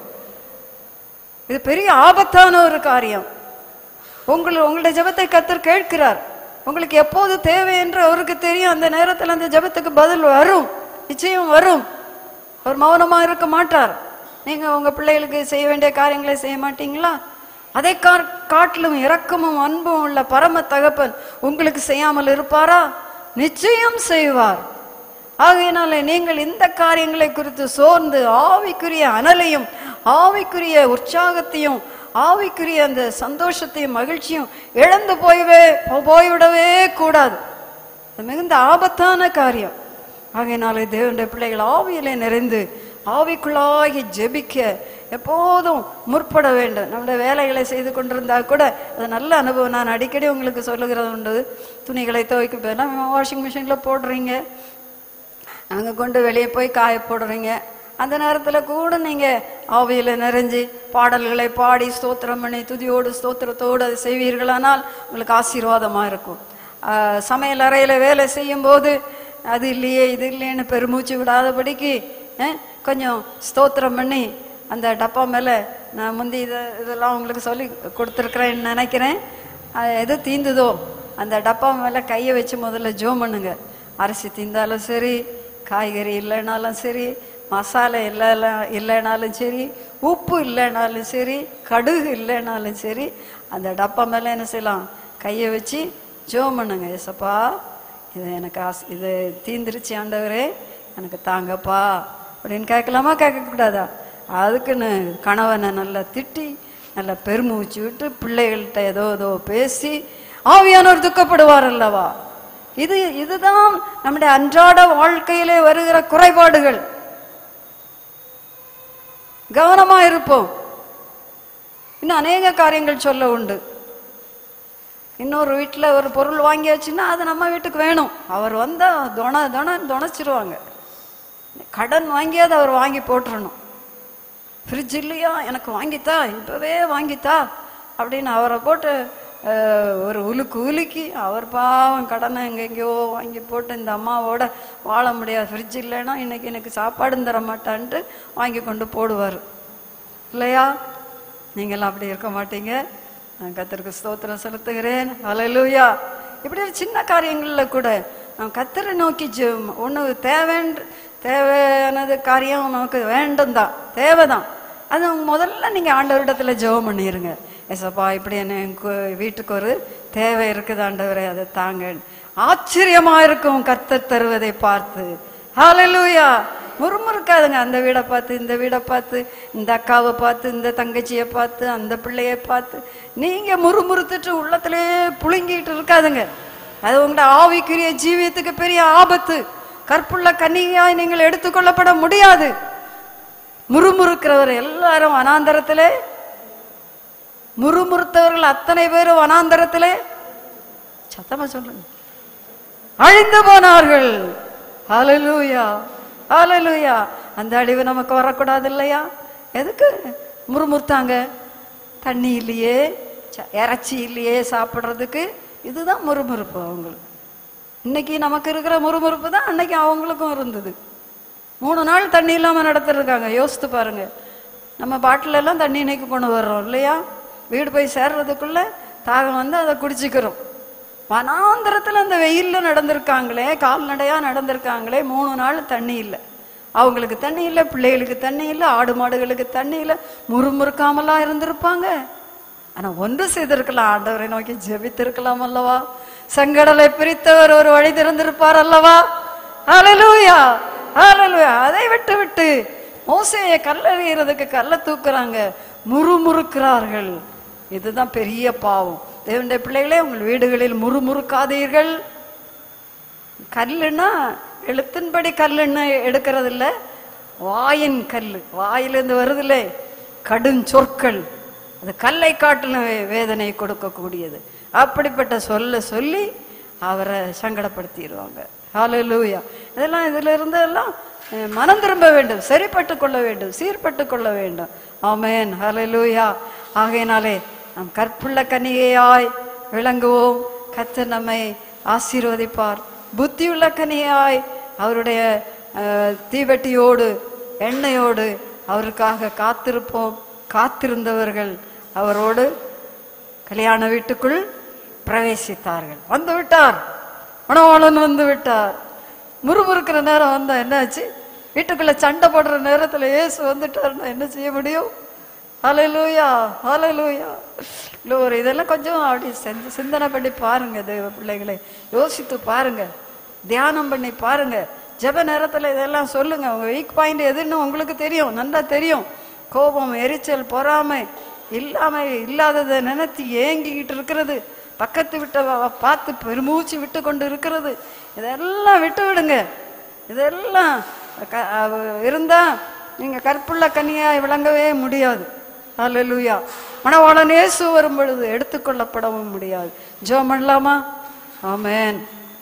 இது பெரிய ஆபத்தான ஒரு காரியம் உங்கள் உங்களுடைய ஜெபத்தை கத்தர் கேட்கிறார் உங்களுக்கு எப்போது தேவை என்று அவருக்கு தெரியும் அந்த நேரத்தில் அந்த ஜெபத்துக்கு பதில் வரும் நிச்சயம் வரும் அவர் மௌனமா இருக்க மாட்டார் நீங்க உங்க பிள்ளைகளுக்கு செய்ய வேண்டிய காரியங்களை செய்ய மாட்டீங்களா அதை கா- காட்டிலும் இரக்கமும் அன்பும் உள்ள பரம தகப்பன் உங்களுக்கு செய்யாமல் இருப்பாரா நிச்சயம் செய்வார் ஆகையினாலே நீங்கள் இந்த காரியங்களை குறித்து சோர்ந்து ஆவிக்குரிய அனலையும் ஆவிக்குரிய உற்சாகத்தையும் ஆவிக்குரிய அந்த சந்தோஷத்தையும் மகிழ்ச்சியும் இழந்து போயவே போய்விடவே கூடாது அது மிகுந்த ஆபத்தான காரியம் ஆகையினாலே தேவனுடைய பிள்ளைகள் ஆவியிலே நிறைந்து ஆவிக்குள்ளாகி ஜெபிக்க எப்போதும் முற்பட வேண்டும் நம்முடைய வேலைகளை செய்து கொண்டிருந்தா கூட அது நல்ல அனுபவம் நான் அடிக்கடி உங்களுக்கு சொல்லுகிறது உண்டு துணிகளை துவைக்க போயெல்லாம் வாஷிங் மிஷினில் போடுறீங்க அங்கே கொண்டு வெளியே போய் காய போடுறீங்க அந்த நேரத்தில் கூட நீங்கள் ஆவியில் நிறைஞ்சு பாடல்களை பாடி ஸ்தோத்திரம் பண்ணி துதியோடு ஸ்தோத்திரத்தோடு அதை செய்வீர்களானால் உங்களுக்கு ஆசீர்வாதமாக இருக்கும் ஆஹ், சமையல் அறையில் வேலை செய்யும்போது அது இல்லையே இது இல்லையேன்னு பெருமூச்சு விடாதபடிக்கு அஹ், கொஞ்சம் ஸ்தோத்திரம் பண்ணி அந்த டப்பா மேலே நான் முந்தி இதை இதெல்லாம் உங்களுக்கு சொல்லி கொடுத்துருக்குறேன்னு நினைக்கிறேன் அது எது தீந்துதோ அந்த டப்பா மேலே கையை வச்சு முதல்ல ஜோம் பண்ணுங்க அரிசி தீந்தாலும் சரி காய்கறி இல்லைனாலும் சரி மசாலா இல்லை இல்லைனாலும் சரி உப்பு இல்லைனாலும் சரி கடுகு இல்லைனாலும் சரி அந்த டப்பா மேலே என்ன செய்யலாம் கையை வச்சு ஜோம் பண்ணுங்க ஏசப்பா இது எனக்கு ஆஸ் இது தீந்துருச்சு ஆண்டவரே எனக்கு தாங்கப்பா அப்படின்னு கேட்கலாமா கேட்கக்கூடாதா அதுக்குன்னு கணவனை நல்லா திட்டி நல்லா பெருமூச்சு விட்டு பிள்ளைகள்கிட்ட ஏதோ ஏதோ பேசி ஆவியானவர் துக்கப்படுவார் அல்லவா இது இதுதான் நம்முடைய அன்றாட வாழ்க்கையிலே வருகிற குறைபாடுகள் கவனமா இருப்போம் இன்னும் அநேக காரியங்கள் சொல்ல உண்டு இன்னொரு வீட்டில் ஒரு பொருள் வாங்கியாச்சுன்னா அது நம்ம வீட்டுக்கு வேணும் அவர் வந்தால் தொண தொண தொணைச்சிருவாங்க கடன் வாங்கியாவது அவர் வாங்கி போட்டுறணும் ஃப்ரிட்ஜ் இல்லையா எனக்கு வாங்கித்தா இப்போவே வாங்கித்தா அப்படின்னு அவரை போட்டு அஹ், ஒரு உலுக்கு உலுக்கி அவர் பாவம் கடனை எங்கெங்கேயோ வாங்கி போட்டு இந்த அம்மாவோட வாழ முடியாது ஃப்ரிட்ஜ் இல்லைன்னா இன்னைக்கு எனக்கு சாப்பாடும் தர மாட்டான்ட்டு வாங்கி கொண்டு போடுவார் இல்லையா நீங்களாம் அப்படி இருக்க மாட்டீங்க நான் கத்தருக்கு ஸ்தோத்திரம் செலுத்துகிறேன் ஹalleluya இப்படி ஒரு சின்ன காரியங்கள்ல கூட நான் கத்தரை நோக்கி ஒன்று தேவைன்ற தேவையானது காரியம் நமக்கு வேண்டும் தான் தேவைதான் அது முதல்ல நீங்கள் ஆண்டவரிடத்துல ஜெபம் பண்ணிடுங்க எசப்பா இப்படி என்ன எனக்கு வீட்டுக்கு ஒரு தேவை இருக்குது ஆண்டவரே அதை தாங்க ஆச்சரியமா இருக்கும் கர்த்தர் தருவதை பார்த்து ஹalleluya முறுமுறுக்காதுங்க அந்த வீடை பார்த்து இந்த வீடை பார்த்து இந்த அக்காவை பார்த்து இந்த தங்கச்சியை பார்த்து அந்த பிள்ளையை பார்த்து நீங்க முறுமுறுத்துட்டு உள்ளத்திலே புழுங்கிட்டு இருக்காதுங்க அது உங்களோட ஆவிக்குரிய ஜீவியத்துக்கு பெரிய ஆபத்து கற்புள்ள கன்னிகையாய் நீங்கள் எடுத்துக்கொள்ளப்பட முடியாது முறுமுறுக்கிறவர் எல்லாரும் வனாந்தரத்திலே முறுமுறுத்தவர்கள் அத்தனை பேரும் வனாந்தரத்திலே சத்தமா சொல்லுங்க அழிந்து போனார்கள் ஹalleluya ஹalleluya அந்த அழிவு நமக்கு வரக்கூடாது இல்லையா எதுக்கு முறுமுறுத்தாங்க தண்ணி இல்லையே ச- இறைச்சி இல்லையே சாப்பிடுறதுக்கு இதுதான் முறுமுறுப்பு அவங்களுக்கு இன்னைக்கு நமக்கு இருக்கிற முறுமுறுப்பு தான் அன்னைக்கு அவங்களுக்கும் இருந்தது மூணு நாள் தண்ணி இல்லாம நடத்திருக்காங்க யோசித்து பாருங்க நம்ம பாட்டில் எல்லாம் தண்ணி இன்னைக்கு கொண்டு வர்றோம் இல்லையா வீடு போய் சேர்றதுக்குள்ள தாகம் வந்து அதை குடிச்சுக்கிறோம் வனாந்திரத்துல அந்த வெயில்ல நடந்திருக்காங்களே கால்நடையா நடந்திருக்காங்களே மூணு நாள் தண்ணி இல்லை அவங்களுக்கு தண்ணி இல்லை பிள்ளைகளுக்கு தண்ணி இல்லை ஆடு மாடுகளுக்கு தண்ணி இல்லை முறுமுறுக்காமலாம் இருந்திருப்பாங்க ஆனா ஒன்று செய்திருக்கலாம் ஆண்டவரை நோக்கி ஜெபித்திருக்கலாம் அல்லவா சங்கடலை பிரித்தவர் ஒரு வழி திறந்திருப்பார் அல்லவா ஹalleluya ஹalleluya அதை விட்டு விட்டு மோசையை கல்லறியறதுக்கு கல்ல தூக்குறாங்க முறுமுறுக்கிறார்கள் இதுதான் பெரிய பாவம் தேவனுடைய பிள்ளைகளே உங்கள் வீடுகளில் முறுமுறுக்காதீர்கள் கல்லுன்னா எழுத்தின்படி கல்லுன்னு எடுக்கிறது இல்ல வாயின் கல் வாயிலிருந்து வருதில்லே கடும் சொற்கள் அது கல்லை காட்டிலும் வே- வேதனை கொடுக்கக்கூடியது அப்படிப்பட்ட சொல்ல சொல்லி அவரை சங்கடப்படுத்திடுவாங்க ஹalleluya இதெல்லாம் இதுல இருந்து எல்லாம் அஹ், மனம் திரும்ப வேண்டும் சரிப்பட்டு கொள்ள வேண்டும் சீர்பட்டு கொள்ள வேண்டும் ஆமென் ஹalleluya ஆகையினாலே நாம் கற்புள்ள கன்னிகையாய் விளங்குவோம் கர்த்தர் நம்மை ஆசீர்வதிப்பார் புத்தியுள்ள கனியாய் அவருடைய அஹ், தீவெட்டியோடு எண்ணெயோடு அவருக்காக காத்திருப்போம் காத்திருந்தவர்கள் அவரோடு கல்யாண வீட்டுக்குள் பிரவேசித்தார்கள் வந்து விட்டார் மணவாளன் வந்து விட்டார் முறுமுறுக்கிற நேரம் வந்தா என்னாச்சு வீட்டுக்குள்ள சண்டை போடுற நேரத்துல இயேசு வந்துட்டாருன்னா என்ன செய்ய முடியும் ஹalleluya ஹalleluya glory இதெல்லாம் கொஞ்சம் அப்படி சிந்த- சிந்தனை பண்ணி பாருங்க தேவ பிள்ளைகளை யோசித்து பாருங்க தியானம் பண்ணி பாருங்க ஜெப நேரத்துல இதெல்லாம் சொல்லுங்க உங்க வீக் பாயிண்ட் எதுன்னு உங்களுக்கு தெரியும் நல்லா தெரியும் கோபம் எரிச்சல் பொறாமை இல்லாம இல்லாததை நினைத்து ஏங்கிக்கிட்டு இருக்கிறது பக்கத்து விட்ட பார்த்து பெருமூச்சு விட்டு கொண்டு இருக்கிறது இதெல்லாம் விட்டு விடுங்க இதெல்லாம் க- அவ- இருந்தா நீங்க கற்புள்ள கன்னியாய் விளங்கவே முடியாது ஹalleluya மணவாளன் இயேசு வரும் பொழுது எடுத்துக்கொள்ளப்படவும் முடியாது ஜெபம் பண்ணலாமா ஆமென்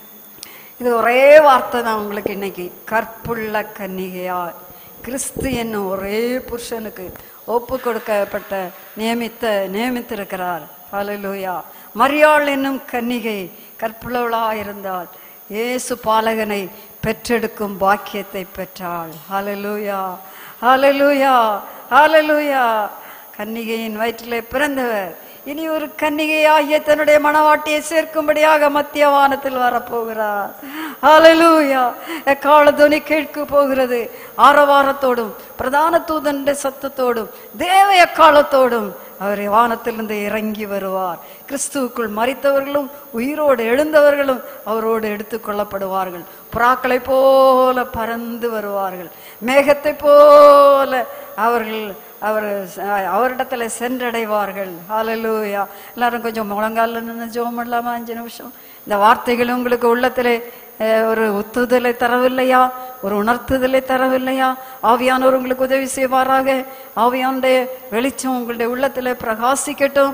இது ஒரே வார்த்தை தான் உங்களுக்கு இன்னைக்கு கற்புள்ள கன்னிகையா கிறிஸ்து என்னும் ஒரே புருஷனுக்கு ஒப்பு கொடுக்கப்பட்ட நியமித்த நியமித்திருக்கிறார் ஹalleluya மரியாள் என்னும் கன்னிகை கற்புள்ளவளா இருந்தால் இயேசு பாலகனை பெற்றெடுக்கும் பாக்கியத்தை பெற்றாள் ஹalleluya ஹalleluya ஹalleluya கன்னிகையின் வயிற்றிலே பிறந்தவர் இனி ஒரு கன்னிகையாகிய தன்னுடைய மனவாட்டியை சேர்க்கும்படியாக மத்திய வானத்தில் வரப்போகிறார் ஹalleluya எக்கால துணி கேட்க போகிறது ஆரவாரத்தோடும் பிரதான தூதனுடைய சத்தத்தோடும் தேவ எக்காலத்தோடும் அவர் வானத்திலிருந்து இறங்கி வருவார் கிறிஸ்துவுக்குள் மறித்தவர்களும் உயிரோடு எழுந்தவர்களும் அவரோடு எடுத்துக்கொள்ளப்படுவார்கள் புறாக்களை போல பறந்து வருவார்கள் மேகத்தை போல அவர்கள் அவர் அவரிடத்துல சென்றடைவார்கள் ஹalleluya எல்லாரும் கொஞ்சம் முழங்கால நின்று ஜெபம் பண்ணலாமா அஞ்சு நிமிஷம் இந்த வார்த்தைகள் உங்களுக்கு உள்ளத்திலே அஹ், ஒரு உத்துதலை தரவில்லையா ஒரு உணர்த்துதலை தரவில்லையா ஆவியானவர் உங்களுக்கு உதவி செய்வாராக ஆவியானுடைய வெளிச்சம் உங்களுடைய உள்ளத்திலே பிரகாசிக்கட்டும்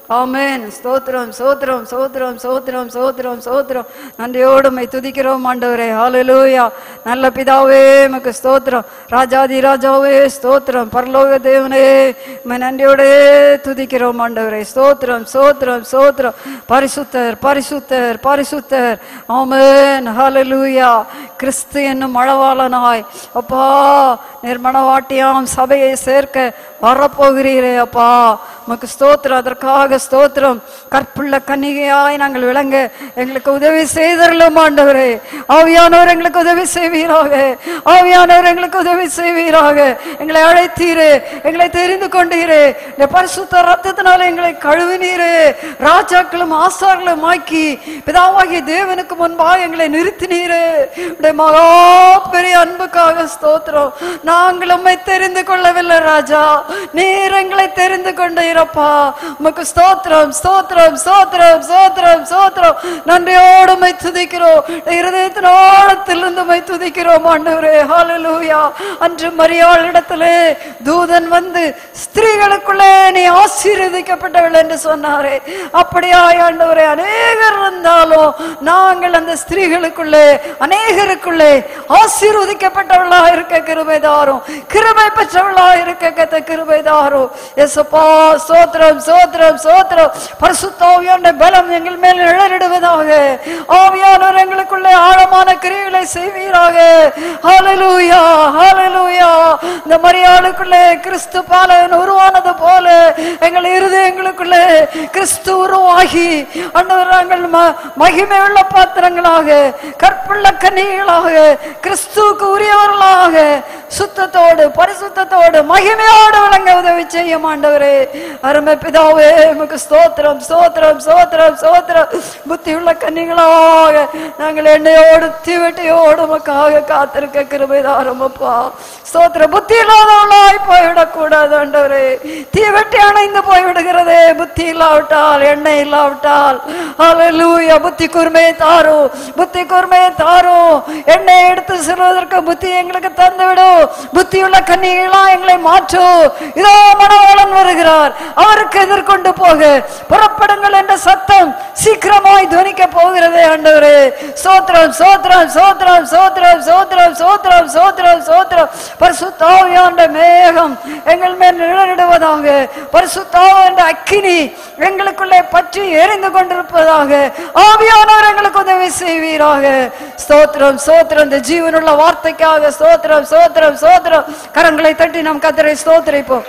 ஆமென் ஸ்தோத்திரம் ஸ்தோத்திரம் ஸ்தோத்திரம் ஸ்தோத்திரம் ஸ்தோத்திரம் ஸ்தோத்திரம் நன்றியோடு மை துதிக்கிறோம் ஆண்டவரே ஹalleluya நல்ல பிதாவே உமக்கு ஸ்தோத்திரம் ராஜாதி ராஜாவே ஸ்தோத்திரம் பரலோக தேவனே உம்மை நன்றியோடு துதிக்கிறோம் ஆண்டவரே ஸ்தோத்திரம் ஸ்தோத்திரம் ஸ்தோத்திரம் பரிசுத்தர் பரிசுத்தர் பரிசுத்தர் ஆமென் ஹalleluya கிறிஸ்து என்னும் மழவாளனாய் அப்பா நிர்மணவாட்டியாம் சபையை சேர்க்க வரப்போகிறீரே அப்பா உமக்கு ஸ்தோத்திரம் அதற்காக ஸ்தோத்திரம் கற்புள்ள கன்னிகையாய் நாங்கள் விளங்க எங்களுக்கு உதவி செய்தரலும் ஆண்டவரே ஆவியானவர் எங்களுக்கு உதவி செய்வீராக ஆவியானவர் எங்களுக்கு உதவி செய்வீராக எங்களை அழைத்தீரே எங்களை தெரிந்து கொண்டீரே இந்த பரிசுத்த ரத்தத்தினால எங்களை கழுவினீரே ராஜாக்களும் ஆசார்களும் ஆக்கி பிதாவாகிய தேவனுக்கு முன்பாக எங்களை நிறுத்தினீரே உடைய மகா பெரிய அன்புக்காக ஸ்தோத்திரம் நாங்கள் உம்மை தெரிந்து கொள்ளவில்லை ராஜா நீர் எங்களை தெரிந்து கொண்டீரப்பா உமக்கு ஸ்தோத்திரம் ஸ்தோத்திரம் ஸ்தோத்திரம் ஸ்தோத்திரம் ஸ்தோத்திரம் நன்றியோடு உம்மை துதிக்கிறோம் இருதயத்தின் ஆழத்திலிருந்து உம்மை துதிக்கிறோம் ஆண்டவரே ஹalleluya அன்று மரியாள் இடத்திலே தூதன் வந்து ஸ்திரீகளுக்குள்ளே நீ ஆசீர்வதிக்கப்பட்டவள் என்று சொன்னாரே அப்படியா ஆண்டவரே அநேகர் இருந்தாலும் நாங்கள் அந்த ஸ்திரீகளுக்குள்ளே அநேகருக்குள்ளே ஆசீர்வதிக்கப்பட்டவளா இருக்க கிருபைதாரும் கிருபை பெற்றவளா இருக்க கத்த கிருபைதாரும் எசப்பா சோத்திரம் சோத்திரம் சோத்திரம் பரிசுத்தாவியான பலம் எங்கள் மேல் நிழலிடுவதாக ஆவியானவர் எங்களுக்குள்ளே ஆழமான கிரியைகளை செய்வீராக ஹalleluya ஹalleluya இந்த மரியாளுக்குள்ளே கிறிஸ்து பாலன் உருவானது போல எங்கள் இருதயங்களுக்குள்ளே கிறிஸ்து உருவாகி ஆண்டவர் நாங்கள் ம- மகிமை உள்ள பாத்திரங்களாக கற்புள்ள கன்னிகளாக கிறிஸ்துவுக்கு உரியவர்களாக சுத்தத்தோடு பரிசுத்தத்தோடு மகிமையோடு விளங்க உதவி செய்யும் ஆண்டவரே அருமை பிதாவே உமக்கு ஸ்தோத்திரம் ஸ்தோத்திரம் ஸ்தோத்திரம் ஸ்தோத்திரம் புத்தி உள்ள கன்னிகளாக நாங்கள் எண்ணெயோடு தீவெட்டியோடு உமக்காக காத்திருக்க கிருபைதாரம் அப்பா ஸ்தோத்திர புத்தி இல்லாதவளாய் போய்விடக் கூடாது ஆண்டவரே தீவெட்டி அணைந்து போய்விடுகிறதே புத்தி இல்லாவிட்டால் எண்ணெய் இல்லாவிட்டால் ஹalleluya புத்தி கூர்மையை தாரும் புத்தி கூர்மையை தாரும் எண்ணெய் எடுத்து செல்வதற்கு புத்தி எங்களுக்கு தந்து விடும் புத்தியுள்ள கன்னிகளா எங்களை மாற்றும் இதோ மணவாளன் வருகிறார் அவருக்கு எதிர்கொண்டு போக புறப்படுங்கள் என்ற சத்தம் சீக்கிரமாய் துவனிக்க போகிறதே ஆண்டவரே சோத்திரம் சோத்திரம் சோத்திரம் சோத்திரம் சோத்திரம் சோத்திரம் சோத்திரம் சோத்திரம் பரிசுத்தாவியாண்ட மேகம் எங்கள் மேல் நிழலிடுவதாக பரிசுத்தாவ என்ற அக்கினி எங்களுக்குள்ளே பற்றி எரிந்து கொண்டிருப்பதாக ஆவியானவர் எங்களுக்கு உதவி செய்வீராக ஸ்தோத்திரம் ஸ்தோத்திரம் இந்த ஜீவனுள்ள வார்த்தைக்காக ஸ்தோத்திரம் ஸ்தோத்திரம் ஸ்தோத்திரம் கரங்களை தட்டி நாம் கத்தரை ஸ்தோத்திரிப்போம்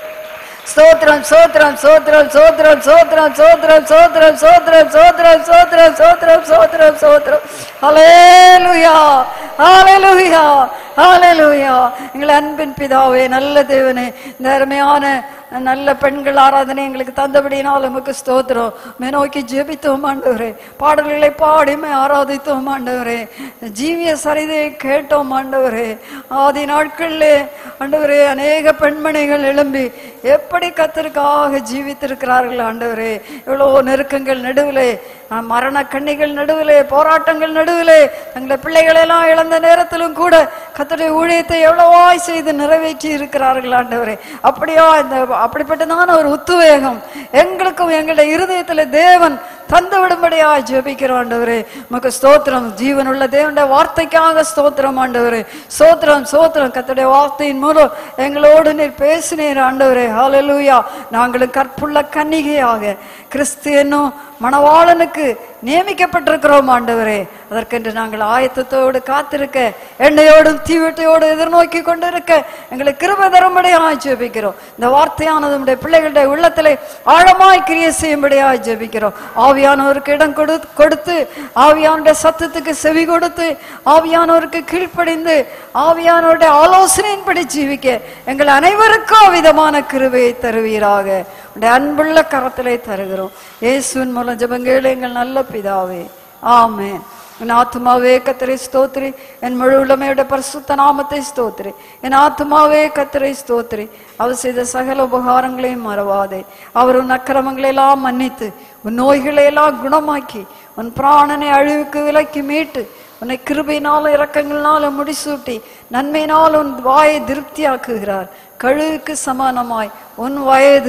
ஸ்தோத்திரம் ஸ்தோத்திரம் ஸ்தோத்திரம் ஸ்தோத்திரம் ஸ்தோத்திரம் ஸ்தோத்திரம் ஸ்தோத்திரம் ஸ்தோத்திரம் ஸ்தோத்திரம் ஸ்தோத்திரம் ஸ்தோத்திரம் ஸ்தோத்திரம் ஸ்தோத்திரம் ஹalleluya ஹalleluya ஹalleluya எங்கள் அன்பின் பிதாவே நல்ல தேவனே இந்த அருமையான நல்ல பெண்கள் ஆராதனை எங்களுக்கு தந்தபடியினால் உமக்கு ஸ்தோத்திரம் மே நோக்கி ஜெபித்தோம் ஆண்டவரே பாடல்களை பாடிமை ஆராதித்தோம் ஆண்டவரே ஜீவிய சரிதையை கேட்டோம் ஆண்டவரே ஆதி நாட்களிலே ஆண்டவரே அநேக பெண்மணிகள் எழும்பி எப்படி கத்திற்காக ஜீவித்திருக்கிறார்கள் ஆண்டவரே எவ்வளோ நெருக்கங்கள் நடுவிலே ஆஹ், மரண கண்ணிகள் நடுவிலே போராட்டங்கள் நடுவிலே தங்களை பிள்ளைகளை எல்லாம் இழந்த நேரத்திலும் கூட கத்தருடைய ஊழியத்தை எவ்வளவாய் செய்து நிறைவேற்றி இருக்கிறார்கள் ஆண்டவரே அப்படியா இந்த அப்படிப்பட்டதான ஒரு உத்துவேகம் எங்களுக்கும் எங்களுடைய இருதயத்துல தேவன் தந்து விடும்படியா ஜெபிக்கிறோம் ஆண்டவரே உமக்கு ஸ்தோத்திரம் ஜீவனுள்ள தேவனுடைய வார்த்தைக்காக ஸ்தோத்திரம் ஆண்டவரே ஸ்தோத்திரம் ஸ்தோத்திரம் கத்தருடைய வார்த்தையின் மூலம் எங்களோடு நீர் பேசினீர் ஆண்டவரே ஹalleluya நாங்களும் கற்புள்ள கன்னிகையாக கிறிஸ்து என்னும் மணவாளனுக்கு நியமிக்கப்பட்டிருக்கிறோம் ஆண்டவரே அதற்கென்று நாங்கள் ஆயத்தத்தோடு காத்திருக்க எண்ணெயோடும் தீவெட்டையோடு எதிர்நோக்கி கொண்டிருக்க எங்களுக்கு கிருபை தரும்படியாய் ஜெபிக்கிறோம் இந்த வார்த்தையானது நம்முடைய பிள்ளைகளுடைய உள்ளத்திலே ஆழமாய் கிரிய செய்யும்படியாய் ஜெபிக்கிறோம் ஆவியானவருக்கு இடம் கொடு கொடுத்து ஆவியானுடைய சத்தத்துக்கு செவி கொடுத்து ஆவியானவருக்கு கீழ்ப்படிந்து ஆவியானவருடைய ஆலோசனையின்படி ஜீவிக்க எங்கள் அனைவருக்கும் விதமான கிருபையை தருவீராக உடைய அன்புள்ள கரத்திலே தருகிறோம் இயேசுவின் மூலம் ஜெபங்கேளு எங்கள் நல்ல பிதாவே ஆமென் என் ஆத்மாவே கத்தரை ஸ்தோத்திரி என் முழு உளமையோட பரிசுத்த நாமத்தை ஸ்தோத்திரி என் ஆத்மாவே கத்தரை ஸ்தோத்திரி அவர் செய்த சகல உபகாரங்களையும் மறவாதே அவர் உன் அக்கிரமங்களை எல்லாம் மன்னித்து உன் நோய்களை எல்லாம் குணமாக்கி உன் பிராணனை அழிவுக்கு விலக்கி மீட்டு உன்னை கிருபையினாலும் இரக்கங்களினாலும் முடிசூட்டி நன்மையினால் உன் வாயை திருப்தியாக்குகிறார் கழுவுக்கு சமானமாய் உன் வயது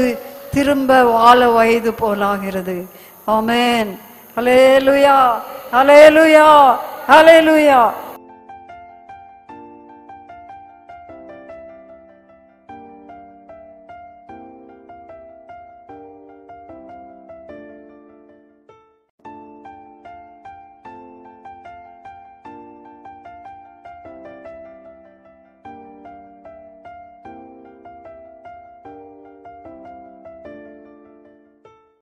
திரும்ப வாழ வயது போலாகிறது ஆமென் ஹalleluya ஹalleluya ஹalleluya